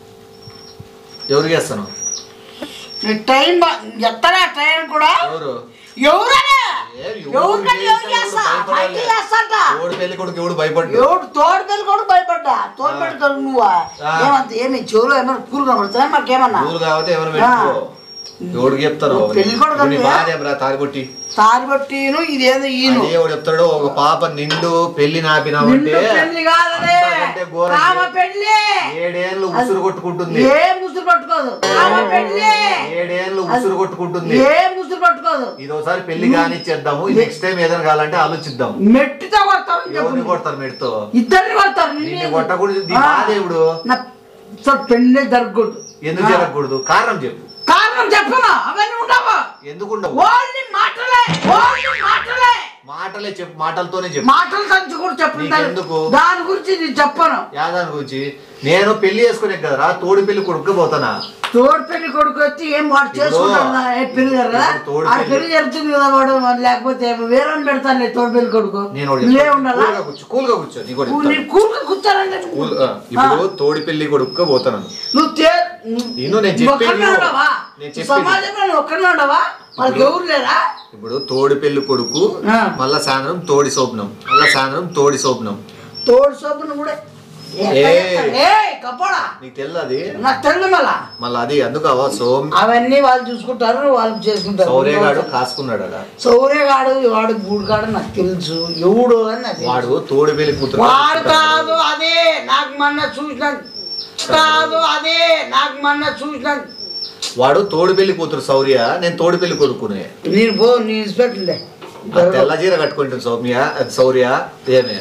ఎవరు చేస్తాను నీ టైం బా- ఎత్తనా టైం కూడా ఎవరు ఎవరనే ఏ, ఎవరు ఎవరికంటే ఎవరు చేసినా చేస్తా ఎవరు భయపడాలి? మైకి చేస్తాంట తోడు పెళ్లి కొడుకు ఎవడు భయపడ్డు ఎవడు తోడు పెళ్లి కూడా భయపడ్డా తోడు పెడతారు నువ్వా ఆ. ఏమంత ఏమి చెవులు ఏమైనా కూలు కనబడుతున్నా మాకేమన్నా ఊరు కాబట్టి ఎవరు పెట్టుకో ఎవడికి చెప్తారు నువ్వు పెళ్లి కొడుకు నీ అంటే? బాధ ఏమరా తాలిబొట్టి తారి బట్టిను ఇదేదో ఈను అదే ఎవడు చెప్తాడు ఒక పాప నిండు పెళ్లి నాపినావంటే నిండు పెళ్లి కాదనే అంతకంటే ఘోరం కామ ఏ- పెళ్లి ఏడేళ్ళు ఉసురు కొట్టుకుంటుంది ఏ ముసురు పట్టుకోదు కామ పెళ్లి ఏడేళ్ళు ఉసురు కొట్టుకుంటుంది ఏ ముసురు పట్టుకోదు ఇది ఒకసారి పెళ్లి కానిచ్చేద్దాము నెక్స్ట్ టైం ఏదైనా కావాలంటే ఆలోచిద్దాం మెట్టితో కొడతారు ఎవరిని చెప్పు కొడతారు మెడితో ఇద్దరిని కొడతారు నిన్ను నిన్ను కొట్టకూడదు నీ ఆ. బాధ ఎవడు నా అసలు పెళ్ళే జరగకూడదు ఎందుకు ఆ. జరగకూడదు కారణం చెప్పు కారణం చెప్పమా అవన్నీ ఉండవు ఎందుకు ఉండవు ఓన్లీ మాటలే ఓన్లీ మాటలే మాటలే చెప్పు మాటలతోనే చెప్పు మాటలు కంచి కూడా చెప్పను దాని- నీకెందుకు? దాని గురించి నేను చెప్పను యాదాని గురించి నేను పెళ్లి చేసుకునే కదరా తోడు పెళ్లి కొడుకు పోతానా తోడు పెళ్లి కొడుకు వచ్చి ఏం వాడు చేసుకుంటాడు నా ఏ పెళ్లి జరగదా ఇప్పుడు తోడు ఆ పెళ్లి- పెళ్లి జరుగుతుంది కదా వాడు మరి లేకపోతే వేరే పెడతాను తోడు పెళ్లి కొడుకు నేను ఒకటి నువ్వే చెప్తాను. ఉండాలా కూల్గా కూర్చో కూల్గా కూర్చో నీకు ఒకటి నువ్వు నీ చెప్తాను. కూరుకు కూర్చోరంటే కూల్- ఆ, ఇప్పుడు తోడి పెళ్లి కొడుకు పోతాను నువ్వు తే నువ్వు నేను నేను చెప్పేది ఒక్కడినే విను. ఉండవా నేను చెప్పేది. సమాజంలో నువ్వు ఒక్కడినే ఉండవా వాళ్ళకి ఎవరు లేరా ఇప్పుడు తోడి పెళ్లి కొడుకు ఆ. మళ్ళా సాయంత్రం తోడి సోపనం మళ్ళా సాయంత్రం తోడి సోపనం తోడు సోపును కూడా ఏ. ఏ కప్పడా నీకు తెల్లది నాకు తెలియదు మళ్ళా మళ్ళీ అది అందుకు సోమ్ అవన్నీ వాళ్ళు చూసుకుంటారు వాళ్ళు చేసుకుంటారు సౌర్యగాడు కాసుకున్నాడు అలా సౌర్యగాడు వాడు గూడుగాడు నాకు తెలుసు ఎవడు అని నాకు తెలుసు. వాడు తోడి పెళ్లి కూతురు వాడు కాదు అదే నాకు మొన్న చూసిన కాదు అదే నాకు మొన్న చూసిన వాడు తోడి పెళ్లి కూతురు సౌర్య నేను తోడి పెళ్లి కొడుకునే నేను పో నీ ఇన్స్పెక్టర్లే ఆ తెల్ల చీర కట్టుకుంటుంది సౌమ్య అది సౌర్య ఏమే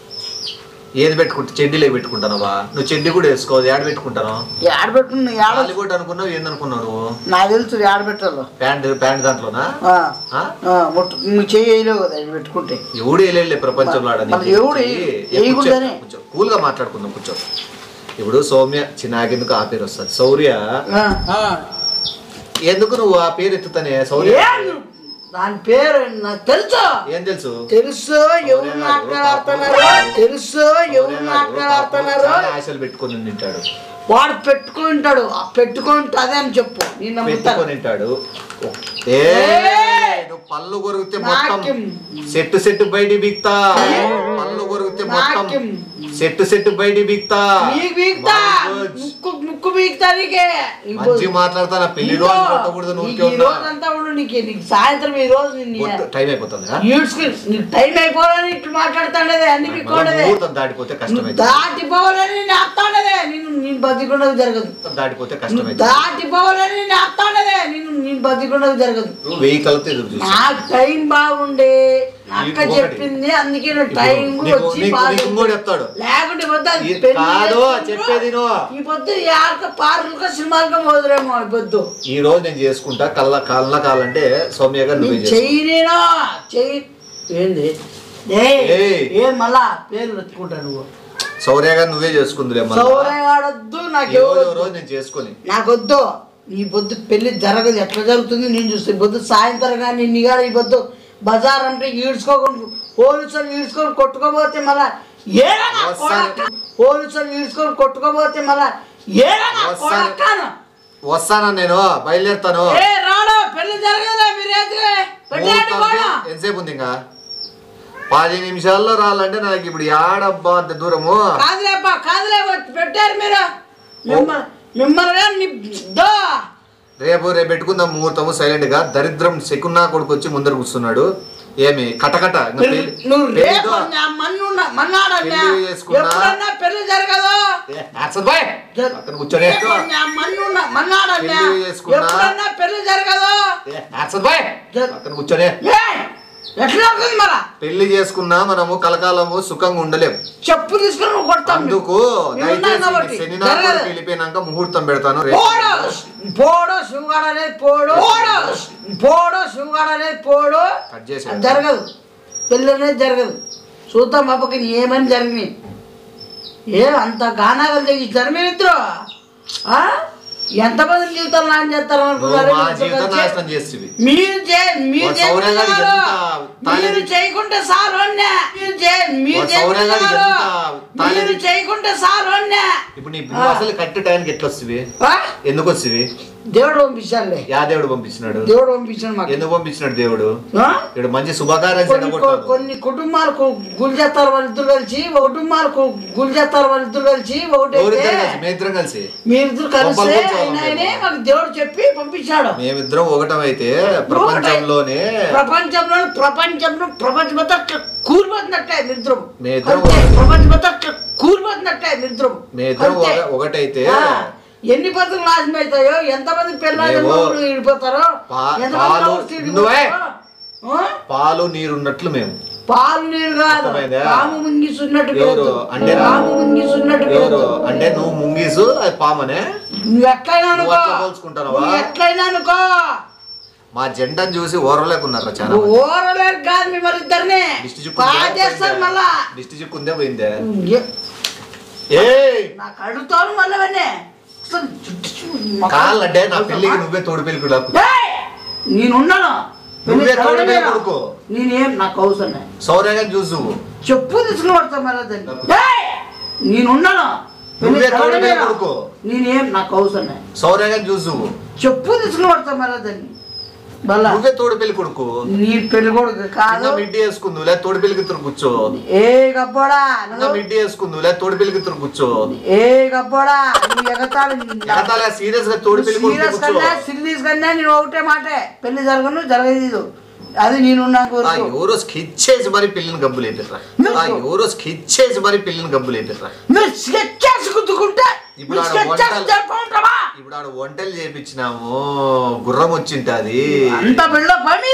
ఏది పెట్టుకుంటా చెడ్డీలే పెట్టుకుంటానవా నువ్వు చెడ్డీ కూడా వేసుకో ఏడ పెట్టుకుంటాను ఏడ పెట్టుకున్నా ఏడ తాలిబొట్టు అనుకున్నావు ఏందనుకున్నావు నువ్వు నాకు తెలుసు ఏడ పెట్టాలో ప్యాంట్ ప్యాంట్ దాంట్లోనా ఆ, ఆ? ఆ, ముట్టు నువ్వు చేయలేవు కదా ఇది పెట్టుకుంటే ఎవడు వెళ్ళే ప్రపంచంలో ఆడ మరి ఎవడు వేయకూడదని? కూల్ గా మాట్లాడుకుందాం కూర్చో ఇప్పుడు సౌమ్య చిన్నాకెందుకు ఆ పేరు వస్తుంది శౌర్య ఆ, ఆ. ఎందుకు నువ్వు ఆ పేరు ఎత్తుతానే శౌర్య ఏం నువ్వు? దాని పేరు నాకు తెలుసు ఏం తెలుసు తెలుసు ఎవరు మాట్లాడుతున్నారు తెలుసు ఎవరు మాట్లాడుతున్నారు చాలా ఆశలు పెట్టుకొని తింటాడు వాడు పెట్టుకుంటాడు ఆ పెట్టుకుంటుంది అని చెప్పు నేను నమ్ముతాను పెట్టుకొని తింటాడు ఏ నువ్వు పళ్ళు కొరిగితే మొత్తం నాకేం? సెట్టు సెట్టు బయటి బిక్తా పళ్ళు కొరిగితే మొత్తం నాకేం? సెట్టు సెట్టు బయటి బిక్తా నీకు బీక్తా మంచి ముక్కు ముక్కు బీక్తా నీకే మంచి మాట్లాడతానా పెళ్లి ఇదిగో, రోజు కొట్టకూడదు నువ్వు నీకు ఈ రోజు అంతా కూడా నీకు నీకు సాయంత్రం ఈ రోజు నిన్ను టైం అయిపోతుంది ఈడ్చుకుని నీకు టైం అయిపోవాలని ఇట్లా మాట్లాడుతాడేదే అన్ని పిక్కోడదే ముహూర్తం దాటిపోతే నువ్వు కష్టమైతే దాటిపోవాలని నేను అత్తాడదే నేను నేను బతికుండదు జరగదు దాటిపోతే నువ్వు కష్టమైతే దాటిపోవాలని నేను అత్తాడదే నేను నేను బతికుండదు జరగదు నువ్వు వెయ్యి కలిపితే ఎదురు చూసి నాకు టైం బాగుండే నా అక్క నీకు ఒకటి. చెప్పింది అందుకే నువ్వు టైం నీకు- వచ్చి నీకు- బాగా నీకు ఇంకోటి చెప్తాడు. లేకుంటే పొద్దు అది ఈ- పెళ్లి కాదు, చేసుకుంటూ చెప్పేది నువ్వు. ఈ పొద్దు యాక పార్కులకో సినిమాలకో పోదురేమో ఈ పొద్దు ఈ రోజు నేను చేసుకుంటా కళ్ళ కళ్ళ కాలంటే సౌమ్య గారు నువ్వే నేను చేసుకో చెయ్యి నేనా చెయ్యి ఏంది ఏయ్, ఏయ్. ఏం మళ్ళా పేరు వెతుకుంటా నువ్వు సౌర్య గారు నువ్వే చేసుకుందిలే మళ్ళా. సౌరయ్య వాడొద్దు నాకు ఈ రోజు ఎవరు ఓ రోజు నేను చేసుకొని నాకొద్దు ఈ పొద్దు పెళ్లి జరగదు ఎట్లా జరుగుతుంది నేను చూస్తే ఈ పొద్దు సాయంత్రం కానీ నీ గారు ఈ పొద్దు బజార్ అంటే ఈడ్చుకోకుండా పోలీసులు ఈడ్చుకొని కొట్టుకోపోతే మళ్ళా ఏడగా వస్తాను. పోలీసులు ఈడ్చుకొని కొట్టుకోపోతే మళ్ళా ఏడగా వస్తాను. కొడతాను వస్తానా నేను బయలుదేరుతాను ఏ రాడు పెళ్లి జరగదులే మీరు ఏది పెట్టండి ముహూర్తం కూడా ఎంతసేపు ఉంది ఇంకా పది నిమిషాల్లో రాలంటే నాకు ఇప్పుడు యాడబ్బా అంత దూరము కాదులేబ్బా కాదులే వచ్చి పెట్టారు మీరు మిమ్మల్ని మిమ్మల్ని ని- దో రేపు రేపు పెట్టుకుందాం ముహూర్తము సైలెంట్ గా దరిద్రం శకున్నా కొడుకు వచ్చి ముందర కూర్చున్నాడు ఏమి కటకట ఇంకా పెళ్లి- నువ్వు రేపు పెళ్లితో- నా మన్నున్న మన్నాడన్నా పెళ్లి చేసుకున్నా? ఎప్పుడన్నా పెళ్లి జరగదు ఏ, అసలు బాయ్. పక్కన కూర్చొని రేపు నా మన్నున్న మన్నాడన్నా పెళ్లి చేసుకున్నా? ఎప్పుడన్నా పెళ్లి జరగదు ఏ, అసలు బాయ్. పక్కన కూర్చొని ఏ ఎట్లా అవుతుంది మరా పెళ్లి చేసుకున్నా మనము కలకాలము సుఖంగా ఉండలేం చెప్పు తీసుకుని నువ్వు కొడతావు అందుకు నేను ఉన్నాను కాబట్టి. దయచేసి శని నాకు జరగదు. వెళ్ళిపోయినాక ముహూర్తం పెడతాను రేపు. పోడు పోడు శివగాడ అనేది పోడు పోడు పోడు శివగాడ అనేది పోడు కట్ చేసి అది జరగదు పెళ్ళి అనేది జరగదు చూద్దాం పాపకి ఏమని జరిగినాయి ఏ అంత గానాగలు తెగించారు మీరు ఇద్దరు ఆ? ఎంతమంది జీవితాలు నాశనం చేస్తారు నువ్వు అనుకున్నారు మా మీరు జీవితం వచ్చి? నాశనం చేస్తుంది మీరు చే- మీరు వాడు సౌర్య గారికి చేయకుంటే ఎంత చాలు. తాళి మీరు తెచ్చి- చేయకుంటే సారు అన్నా. మీరు చే- మీరు వాడు సౌర్య చేయకుంటే గారికి చాలు. ఎంత తాళి మీరు తెచ్చి- చేయకుంటే సారు అన్నా. ఇప్పుడు నీ నువ్వు అసలు కట్టే టైంకి ఎట్లా వస్తుంది ఆ? ఎందుకు వస్తుంది దేవుడు పంపించాడులే యా దేవుడు పంపించినాడు దేవుడు పంపించాడు మాకు ఎందుకు పంపించినాడు దేవుడు ఆ? ఇక్కడ మంచి శుభకార్యం కొన్ని కొ- చెడగొట్టాడు కొన్ని కుటుంబాలకు గురి చేస్తారు వాళ్ళిద్దరు కలిసి ఒక కుటుంబాలకు గురి చేస్తారు వాళ్ళిద్దరు కలిసి ఒకటైతే ఎవరిద్దరు కలిసి మేమిద్దరం కలిసి మీరిద్దరు కలిసి పంపాలు పంచాలి అయినాయనే మాకు దేవుడు చెప్పి పంపించాడు మేమిద్దరం ఒకటమైతే ప్రపంచంలోనే ప్రపంచంలో ప్రపంచంలో ప్రపంచమంతా అట్లా కూలిపోతున్నట్టే నిద్రం మేమిద్దరం అంతే. ఒక- ప్రపంచమంతా అట్లా కూలిపోతున్నట్టే నిద్రం మేమిద్దరం అంతే. ఒక- ఒకటైతే ఆ. ఎన్ని బతుకులు నాశనం అవుతాయో ఎంతమంది పిల్లలు మేము విడిపోతారో పా- ఎంతమంది పాలు- లవర్స్ నువ్వే. విడిపోతారో, ఆ? పాలు నీరున్నట్లు మేము పాలు నీరు కాదు అర్థమైందా? పాము ముంగిసున్నట్టు ఎవరు? లేదు. అంటే పాము ముంగిసున్నట్టు ఎవరు లేదు. అంటే నువ్వు ముంగీసు అది పామనే నువ్వు ఎట్లయినా నువ్వు అనుకో అట్లా పోల్చుకుంటావా? నువ్వు ఎట్లయినా అనుకో మా జెండాను చూసి ఓరలేకున్నారా చాలా నువ్వు ఓరలేరు కాదు మిమ్మల్ని ఇద్దరిని దిష్టి చిక్కు బాగా చేస్తారు మళ్ళా దిష్టి చిక్కుందే పోయిందే ఏ- ఏయ్ నాకు అడుగుతాను మళ్ళీ అవన్నీ అసలు జుట్టు చూ- మొఖం- కాళ్ళంటే నా పెళ్ళికి నువ్వే తోడు పెళ్లి కూడా ఏయ్! నేనున్నాను నువ్వే తోడు పెళ్లి నేను- కొడుకు నేనేం నాకు అవసరం లేదు. సౌర్యంగా చూసు చెప్పు తీసుకుని పడతా మళ్ళీ దాన్ని ఏయ్! నేనున్నాను నువ్వే తోడు పెళ్లి నేను- కొడుకు నేనేం నాకు అవసరం లేదు. సౌర్యంగా చూసు చెప్పు తీసుకుని పడతా మళ్ళీ దాన్ని మళ్ళా నువ్వే తోడు పెళ్లి కొడుకు నీ పెళ్లి కొడుకు కాదు కింద మిడ్డి వేసుకుందు లేదా తోడు పెళ్లికి ఇద్దరు కూర్చో ఏ గబ్బోడా కింద నువ్వు మిడ్డి వేసుకుందు లేదా తోడు పెళ్లికి ఇద్దరు కూర్చో ఏ గబ్బోడా నువ్వు ఎగతాళి ఎగతాళి సీరియస్ గా తోడు పెళ్లి కొడుకు సీరియస్ కూర్చో కన్నా సిరీస్ కన్నా నేను ఒకటే మాటే పెళ్లి జరగను జరగదు అది నేను నా ఆ కోరుకు ఎవరో స్కెచ్ చేసి మరి పెళ్లిని గబ్బులు అయిపోయిర్రా ఆ ఎవరో స్కెచ్ చేసి మరి పెళ్లిని గబ్బులు అయిపోయిర్రా మీరు స్కెచ్ చేసి గుద్దుకుంటే ఇప్పుడు మీరు ఆడ స్కెచ్ చేసి వంటలు- జరుపుకుంటావా ఇప్పుడు ఆడ వంటలు చేపించినాము గుర్రం వచ్చింటది అంత బిళ్ళ పని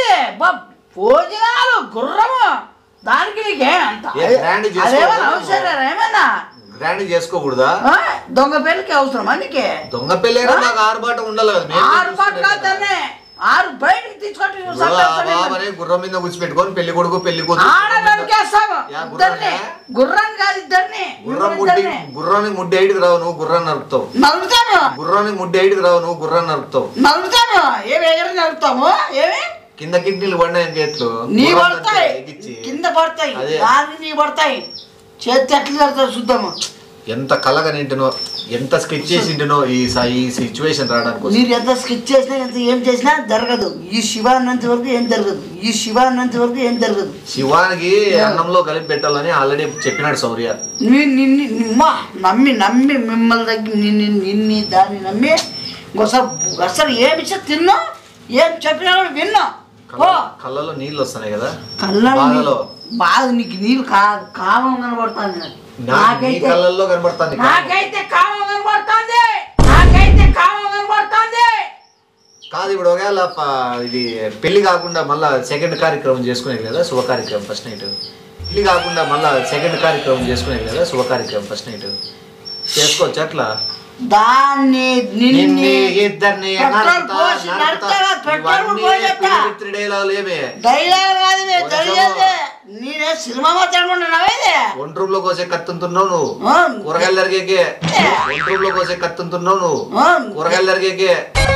భోజనాలు గుర్రము దానికి నీకే అంత ఏ grand చేసుకోవద్దా అదేమన్నా నువ్వు? అవసరం ఏమన్నా గ్రాండ్ చేసుకోకూడదా ఆ? దొంగ పెళ్ళికి అవసరమా నీకే దొంగ పెళ్ళైనా మాకు ఆరుబాటు ఉండాలి కదా మేము ఆరు పాటు కాదనే ఆరు బయటికి తీసుకొట్టి నువ్వు ఇప్పుడు ఆ సంపాదిస్తావు బాబనే గుర్రం మీద కూర్చోపెట్టుకొని పెళ్లి కొడుకు పెళ్లి కూతురు ఆడదానికేస్తాము యా, ఇద్దరిని గుర్రాన్ని? గుర్రాన్ని కాదు ఇద్దరిని గుర్రం మిమ్మల్ని ముడ్డి ఇద్దరిని. గుర్రానికి ముడ్డి ఐడికి రావు నువ్వు గుర్రాన్ని నరుకుతావు నలుగుతాను గుర్రానికి ముడ్డి ఐడికి రావు నువ్వు గుర్రాన్ని నరుకుతావు నలుగుతాను ఏమి ఎగరి నలుగుతాము ఏమి కింద కిడ్నీలు పడినాయి ఇంకెట్లు నీ గుర్రం పడతాయి అంటే ఎగిచ్చి. కింద పడతాయి అదే. దానికి నీ పడతాయి చేతి ఎట్లా జరుగుతుంది చూద్దాము ఎంత కలగా నింటునో ఎంత స్కెచ్ చేసి ఇంటునో ఈ స- ఈ సిచ్యువేషన్ రావడానికి కోసం. మీరు ఎంత స్కెచ్ చేసినా ఎంత ఏం చేసినా జరగదు ఈ శివ అన్నంత వరకు ఏం జరగదు ఈ శివ అన్నంత వరకు ఏం జరగదు శివానికి అన్నంలో కలిపి పెట్టాలని ఆల్రెడీ చెప్పినాడు శౌర్య నీ- నిన్ను నిమ్మ నమ్మి నమ్మి మిమ్మల్ని దగ్గర నిన్ను నిన్ని దాన్ని నమ్మి ఇంకోసారి అసలు ఏమి ఇచ్చా తిన్నా ఏం చెప్పినా కూడా విన్నా ఓ కళ్ళ- కళ్ళలో నీళ్ళు వస్తున్నాయి కదా కళ్ళ బాధలో బాధ నీకు నీళ్ళు కాదు కామం కనబడుతుంది నాకు. నా- నీ నాకైతే కళ్ళల్లో కనబడుతుంది నాకైతే కామం కనబడుతుంది నాకైతే కామం కనబడుతుంది కాదు ఇప్పుడు ఒకవేళ ప- ఇది పెళ్లి కాకుండా మళ్ళా సెకండ్ కార్యక్రమం చేసుకునేది కదా శుభ కార్యక్రమం ఫస్ట్ నైట్ పెళ్లి కాకుండా మళ్ళా సెకండ్ కార్యక్రమం చేసుకునేది కదా శుభ కార్యక్రమం ఫస్ట్ నైట్ చేసుకోవచ్చు అట్లా దాన్ని నిన్ని నిన్ని ఇద్దరిని పెట్రోల్ నరుకుతా, పోసి నరుకుతా. నరుకుతావా? పెట్రోల్ ఇవన్నీ పోసేస్తా. పిచ్చి డైలాగులు ఏమి డైలాగ్ కాదు ఇది, కొంచెము. జరిగేది నేనే సినిమా మాట్లాడుకుంటున్నావా ఇది ఒంటి రూమ్ లో కోసే కత్తుంటున్నావు నువ్వు ఆ, కూరగాయలు జరిగేకే ఒంటి రూమ్ లో కోసే కత్తుంటున్నావు నువ్వు ఆ, కూరగాయలు జరిగేకే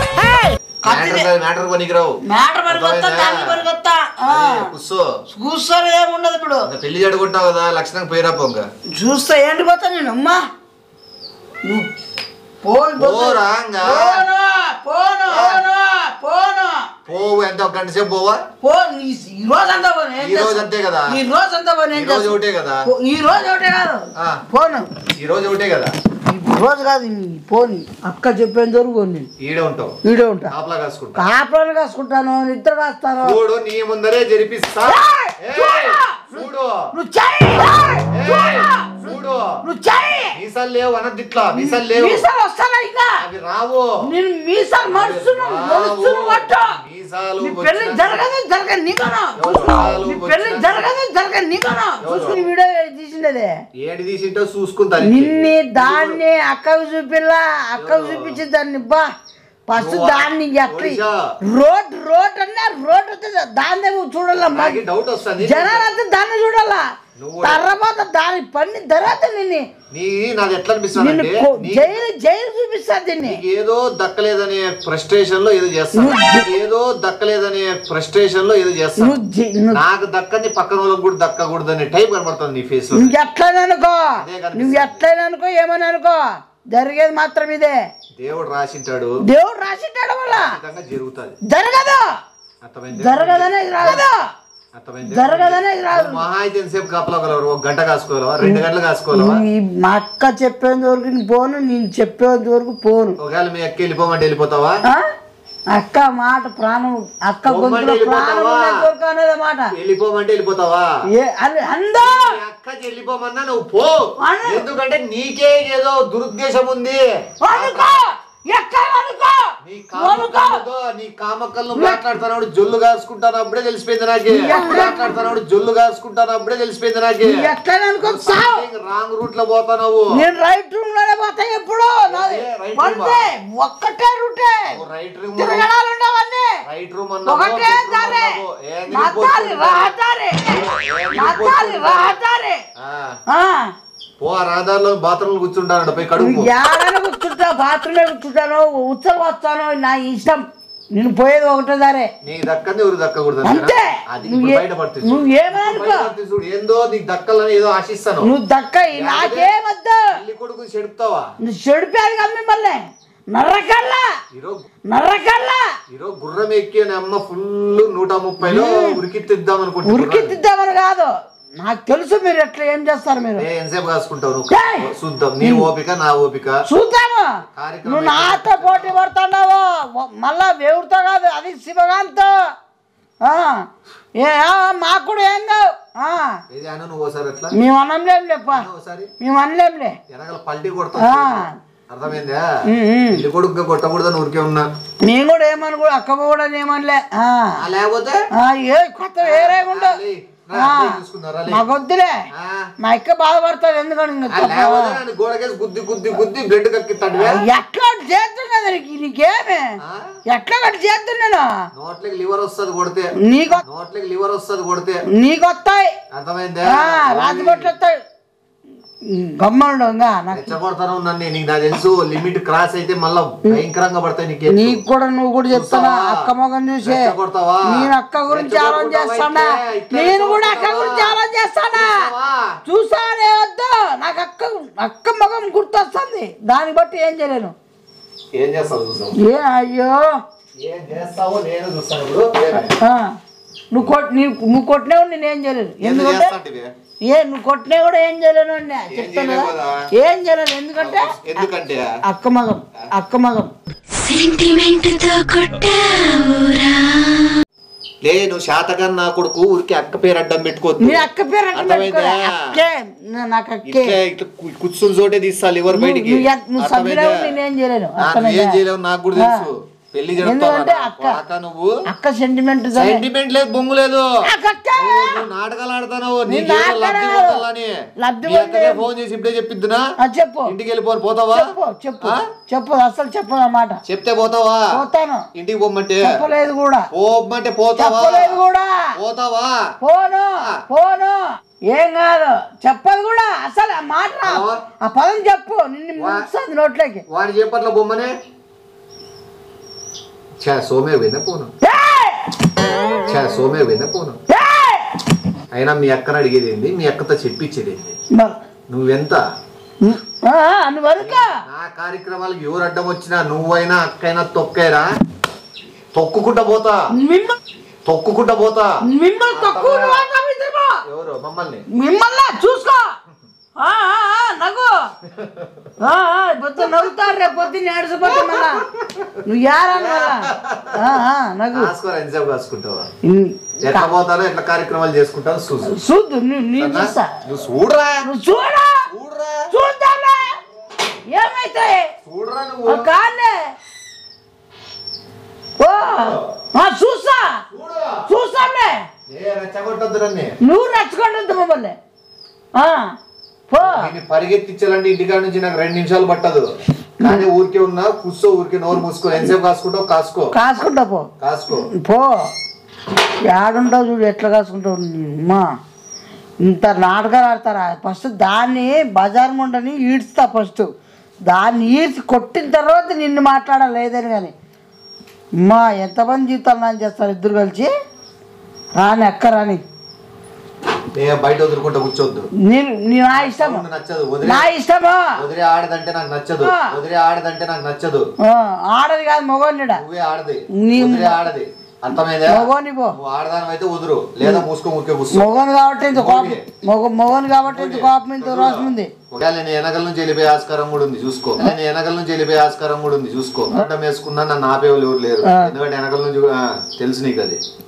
కత్తిదే. మ్యాటర్ మ్యాటర్ పనికిరావు మ్యాటర్ పరిగొత్తా అర్థమైందా? దాన్ని పరిగొత్తా ఆ. అదే, కూర్చో కూర్చొని ఏముండదు ఇప్పుడు ఇంకా పెళ్లి జడుకుంటావు కదా లక్షణంగా పోయిరా పోంగ చూస్తే ఏంటి పోతా నేను అమ్మా నువ్వు పోయి పోతా. పోరా ఇంకా. పోను పోను పోను పోను పోవు ఎంత ఒక గంట సేపు పోవా పో నీ ఈ రోజు అంతా పోను ఏం ఈ రోజు చేస్తావు? అంతే కదా. ఈ రోజు అంతా పోను ఏం ఈ రోజు చేస్తావు? ఒకటే కదా. పో- ఈ రోజు ఒకటే కాదు ఆ. పోను ఈ రోజు ఒకటే కదా ఈ రోజు కాదు నీ పోని అక్క చెప్పేంత వరకు పోను నేను ఈడే ఉంటావు వీడే ఉంటా కాపలా కాసుకుంటా కాపురాలు కాసుకుంటాను నిద్ర కాస్తాను చూడు నీ ముందరే జరిపిస్తా ఏయ్! ఏయ్! చూడు నువ్వు చెయ్యి ఏయ్! ఏయ్! చూడు నువ్వు చెయ్యి మీసాలు లేవు అనద్దిట్లా మీసాలు లేవు మీసాలు వస్తానా ఇంకా అవి రావు నేను మీసాలు మరుస్తున్నాను రావు. మరుస్తున్నా పట్టు మీసాలు నీ పెళ్లి వచ్చిన- జరగదు జరగదు నీకను ఎవరు? నీ పెళ్లి వచ్చిన- జరగదు జరగదు నీకను చూసుకుని వీడియో తీసిండేదే ఏడు తీసింటో చూసుకుంటా నిన్ని దాన్ని అక్కకు చూపిల్లా అక్కకు చూపించి దాన్ని బా ఫస్ట్ నువ్వు దాన్ని ఎట్లా ఒడిశా. రోడ్ రోడ్ అన్నా రోడ్ వస్తే దాన్ని చూడాలా నాకు డౌట్ వస్తుంది జనాలంతా దాన్ని చూడాలా నువ్వు- తర్వాత దాని పని తర్వాత నిన్ను నీ నాది ఎట్లా నిన్ను అనిపిస్తుంది కో- జైలు జైలు చూపిస్తా దీన్ని నీకు ఏదో దక్కలేదనే ఫ్రస్ట్రేషన్ లో ఏదో చేస్తాను నీకు ఏదో దక్కలేదనే ఫ్రస్ట్రేషన్ లో ఏదో చేస్తాను నువ్వు జై- నువ్వు నాకు దక్కని పక్కన వాళ్ళకి కూడా దక్కకూడదు అనే టైప్ కనబడుతుంది నీ ఫేస్ లో నువ్వు ఎట్లయినా అనుకో అదే కనిపిస్తుంది. నువ్వు ఎట్లయినా అనుకో ఏమని అనుకో జరిగేది మాత్రం ఇదే దేవుడు రాసింటాడు దేవుడు రాసిట్టాడు వల్ల ఖచ్చితంగా జరుగుతుంది జరగదు అర్థమైంది జరగదనేది రాదు అర్థమైంది జరగదనేది రాదు మహా అయితే ఎంతసేపు కాపలాగలవు ఒక గంట కాసుకోవాలవా రెండు గంటలు కాసుకోవాలవా ఈ మా అక్క చెప్పేంత వరకు నేను పోను నేను చెప్పేంత వరకు పోను ఒకవేళ మీ అక్క వెళ్ళిపోమంటే వెళ్ళిపోతావా ఆ? అక్క మాట ప్రాణం అక్క పొమ్మంటే గొంతులో ప్రాణం వెళ్ళిపోతావా? ఉన్నంత వరకు అనేది మాట వెళ్ళిపోమంటే వెళ్ళిపోతావా ఏ అది అందో మీ అక్కకి వెళ్ళిపోమన్నా నువ్వు పో అను. ఎందుకంటే నీకే ఏదో దురుద్దేశం ఉంది అనుకో ఎక్కడ అనుకో నీ అనుకో కామకళ్ళతో నీ కామకళ్ళు మాట్లాడుతున్నాడు జొల్లు కాసుకుంటాను అప్పుడే తెలిసిపోయింది నాకే మాట్లాడుతున్నాడు జొల్లు కాసుకుంటాను అప్పుడే తెలిసిపోయింది నాకే ఎక్కడ అనుకో సావు రాంగ్ రూట్ లో పోతావు నేను రైట్ రూమ్ లోనే పోతా ఎప్పుడు నాది అదే, right room వందే ఒక్కటే రూటే రైట్ రూమ్ తిరగడాలు ఉండవన్నీ రైట్ రూమ్ ఒకటే దారి మాతాలి రహదారి మాతాలి రహదారి ఆ, పో ఆ రహదారిలో బాత్రూమ్ కూర్చుంటాను పోయి కడుపు నువ్వు ఏడైనా కూర్చుంటా బాత్రూమే కూర్చుంటాను ఉత్సవం వస్తాను నా ఇష్టం నేను పోయేది ఒకటే దారే నీకు దక్కంది ఎవరు దక్కకూడదు అంతే అది నువ్వు ఇప్పుడు ఏ- బయటపడుతుంది నువ్వు చూడు. ఏమనుకో బయటపడుతుంది చూడు ఏందో నీకు దక్కాలని ఏదో ఆశిస్తాను నువ్వు దక్క నాకేమద్దు తల్లి కొడుకు చెడుపుతావా నువ్వు చెడిపోయాది కదా మిమ్మల్ని నర్రకల్లా ఈరోజు నర్రకల్లా ఈరోజు గుర్రం ఎక్కి అని అమ్మ ఫుల్ నూట ముప్పైలో ఉరికిత్తిద్దాం అనుకుంటున్నా ఉరికిద్దామని కాదు నాకు తెలుసు మీరు ఎట్లా ఏం చేస్తారు మీరు ఎంతసేపు కాసుకుంటావు నువ్వు ఏయ్! చూద్దాం నీ ఓపిక నా ఓపిక చూద్దాము కార్యక్రమం నువ్వు నాతో పోటీ పడుతున్నావు మళ్ళా దేవుడితో కాదు అది శివగాంతో ఆ, ఏ ఆ, మాకు కూడా ఏం కావు ఆ, ఏది అను నువ్వు ఒకసారి ఎట్లా మేము అనలేం లేప్ప అను ఒకసారి మేము అనలేంలే వెనకాల పల్టీ కొడతావు ఆ. అర్థమైందా ఉమ్, ఉమ్. ఇల్లు కొడుకుగా కొట్టకూడదని ఊరికే ఉన్నా నేను కూడా ఏమని కూడా అక్క కూడా ఏమనలే ఆ. ఆ, లేకపోతే ఆ, ఏ కొత్త వేరే ఉండు లే, రా, ఆ. లే, చూసుకుందాం, రా, లే. మాకు వద్దులే ఆ, మా అక్క బాధపడతాడు ఎందుకంటే ఇంకా ఆ, తప్ప. లేకపోతే నన్ను గోడకేసి గుద్ది గుద్ది గుద్ది బ్లడ్ కక్కిస్తాడు ఎట్లా ఒకటి చేస్తున్నా నీకు నీకేమే ఎట్లా ఒకటి చేస్తున్నాను నోట్లకి లివర్ వస్తుంది కొడితే నీకు నోట్లకి లివర్ వస్తుంది కొడితే నీకు వస్తాయి అర్థమైందా ఆ, రాజపట్లు వస్తాయి గమ్మడు ఇంకా నాకు రెచ్చగొడతాను నన్ను నీకు నాకు తెలుసు లిమిట్ క్రాస్ అయితే మళ్ళా భయంకరంగా పడతాయి నీకు నీకు కూడా నువ్వు కూడా చెప్తానా చూస్తావా? అక్క మొగం చూసే రెచ్చగొడతావా? నేను అక్క గురించి ఆలోచన చేస్తానా రెచ్చగొడతావా? ఇట్లా నేను కూడా అక్క రెచ్చగొడతావా? గురించి ఆలోచన చేస్తానా చూస్తావా? చూసానే వద్దు నాకు అక్క అక్క మొగం గుర్తొస్తుంది దాన్ని బట్టి ఏం చేయలేను ఏం చేస్తావు చూస్తావు ఏ అయ్యో ఏం చేస్తావో నేను చూస్తాను ఇప్పుడు ఏమే? ఆ, నువ్వు కొట్ నీ- నువ్వు కొట్టినా కూడా నేను ఏం చేయలేను ఎందుకు ఎందుకంటే చేస్తాంటివి? ఏ నువ్వు కొట్టినా కూడా ఏం చేయలేను అన్న చెప్తాను చేయలేవు కదా. కదా. ఏం చేయలేను ఎందుకంటే ఎందుకంటే అక్క మగం అక్క మగం సెంటిమెంట్ తో కొట్టావురా లే నువ్వు శాతకన్ నా కొడుకు ఊరికి అక్క పేరు అడ్డం పెట్టుకోవద్దు నీ అక్క పేరు అట్లా అర్థమైందా? పెట్టుకోలే. అక్కే నా- నాకు అక్కే ఇట్లా ఇట్లా కు- కూర్చుని చోటే తీస్తా లివర్ నువ్వు బయటికి నువ్వు ఎట్- నువ్వు అర్థమైందా? సభ్యులేవు నేనేం చేయలేను ఆ, అర్థమైందా? నువ్వేం చేయలేవు నాకు కూడా తెలుసు ఆ. పెళ్లి ఎందుకంటే అక్క జరుగుతా నువ్వు అక్క సెంటిమెంట్ సెంటిమెంట్ లేదు బొంగు లేదు అక్క నువ్వు నాటకాలు ఆడుతున్నావు నేను నీకేదో లబ్ధి నాటకాలు పొందాలని లబ్ధి మీ అక్కకే పొందే- ఫోన్ చేసి ఇప్పుడే చెప్పిద్దునా ఆ, చెప్పు ఇంటికి వెళ్ళిపోని పోతావా చెప్పు చెప్పు ఆ? చెప్పు అసలు చెప్పు అన్నమాట చెప్తే పోతావా పోతాను ఇంటికి పోమ్మంటే చెప్పలేదు కూడా పోమ్మంటే పోతావా చెప్పలేదు కూడా పోతావా పోను పోను ఏం కాదు చెప్పదు కూడా అసలు ఆ మాట రా. ఆ. ఆ పదం చెప్పు నిన్ను ముంచుతుంది నోట్లోకి వాడి చేపట్ల బొమ్మనే చా సోమే పోయిందా పోను ఏయ్! చా సోమే పోయిందా పోను ఏయ్! అయినా మీ అక్కను అడిగేది ఏంది మీ అక్కతో చెప్పించేది ఏంది మరి, నువ్వెంత ఆ, నువ్వు వరుక నా కార్యక్రమాలకు ఎవరు అడ్డం వచ్చినా నువ్వైనా అక్కైనా తొక్కైరా తొక్కుకుంటా పోతా మిమ్మల్ని తొక్కుకుంటా పోతా మిమ్మల్ని తక్కువ వాటామిద్దేమో ఎవరు మమ్మల్ని మిమ్మల్ని చూసుకో ఆ, ఆ, ఆ, నవ్వు ఆ, ఆ, పొద్దు నవ్వుతారు రేపు పొద్దున్న ఏడుసిపోతా మళ్ళా నువ్వు యారాను మళ్ళా ఆ, ఆ, నవ్వు కాసుకోరా ఎంతసేపు కాసుకుంటావా ఉమ్, ఎట్లా పోతానో ఎట్లా కార్యక్రమాలు చేసుకుంటాను చూసు చూద్దు నువ్వు నేను చూస్తా నువ్వు చూడరా నువ్వు చూడా చూడరా చూద్దాలే ఏమైతే చూడరా నువ్వు కాలే ఓ ఆ, చూస్తా చూడరా చూస్తాంలే ఏ రెచ్చగొట్టొద్దు నన్ను నువ్వు రెచ్చగొట్టద్దు మమ్మల్ని ఆ, పో దీన్ని పరిగెత్తించాలంటే ఇంటికాడ నుంచి నాకు రెండు నిమిషాలు పట్టదు కానీ ఊరికే ఉన్నా కూర్చో ఊరికే నోరు మూసుకో ఎంతసేపు కాసుకుంటావు కాసుకో కాసుకుంటా పో కాసుకో పో ఏడుంటావు చూడు ఎట్లా కాసుకుంటావు అమ్మా ఇంత నాటకాలు ఆడతారా ఫస్ట్ దాన్ని బజార్ ముండని ఈడ్చుతా ఫస్ట్ దాన్ని ఈడ్చి కొట్టిన తర్వాత నిన్ను మాట్లాడాలి లేదని కానీ అమ్మా ఎంతమంది జీవితాలు నాని చేస్తారు ఇద్దరు కలిసి రాని అక్క రాని నేను బయట వదులుకుంటా కూర్చోవద్దు నేను నీ నా ఇష్టము నాకు నచ్చదు వదిలే నా ఇష్టము వదిలే ఆడదంటే నాకు నచ్చదు ఆ. వదిలే ఆడదంటే నాకు నచ్చదు ఆ, ఆడది కాదు మగోనిడా నువ్వే ఆడది నీ- వదిలే ఆడది అర్థమైందా మగోని పో నువ్వు ఆడదాని అయితే వదురు లేదా మూసుకో ఊరికే కూర్చో మగోని కాబట్టి ఇంత కోపం మగ మగోని కాబట్టి ఇంత కోపం ఇంత రోషం ఉంది ఒకవేళ నేను వెనకల నుంచి వెళ్ళిపోయే ఆస్కారం కూడా ఉంది చూసుకో నేను వెనకల నుంచి వెళ్ళిపోయే ఆస్కారం కూడా ఉంది చూసుకో అడ్డం వేసుకున్నా నన్ను ఆపేవాళ్ళు ఎవరు లేరు ఎందుకంటే వెనకల నుంచి ఆ, తెలుసు నీకు అది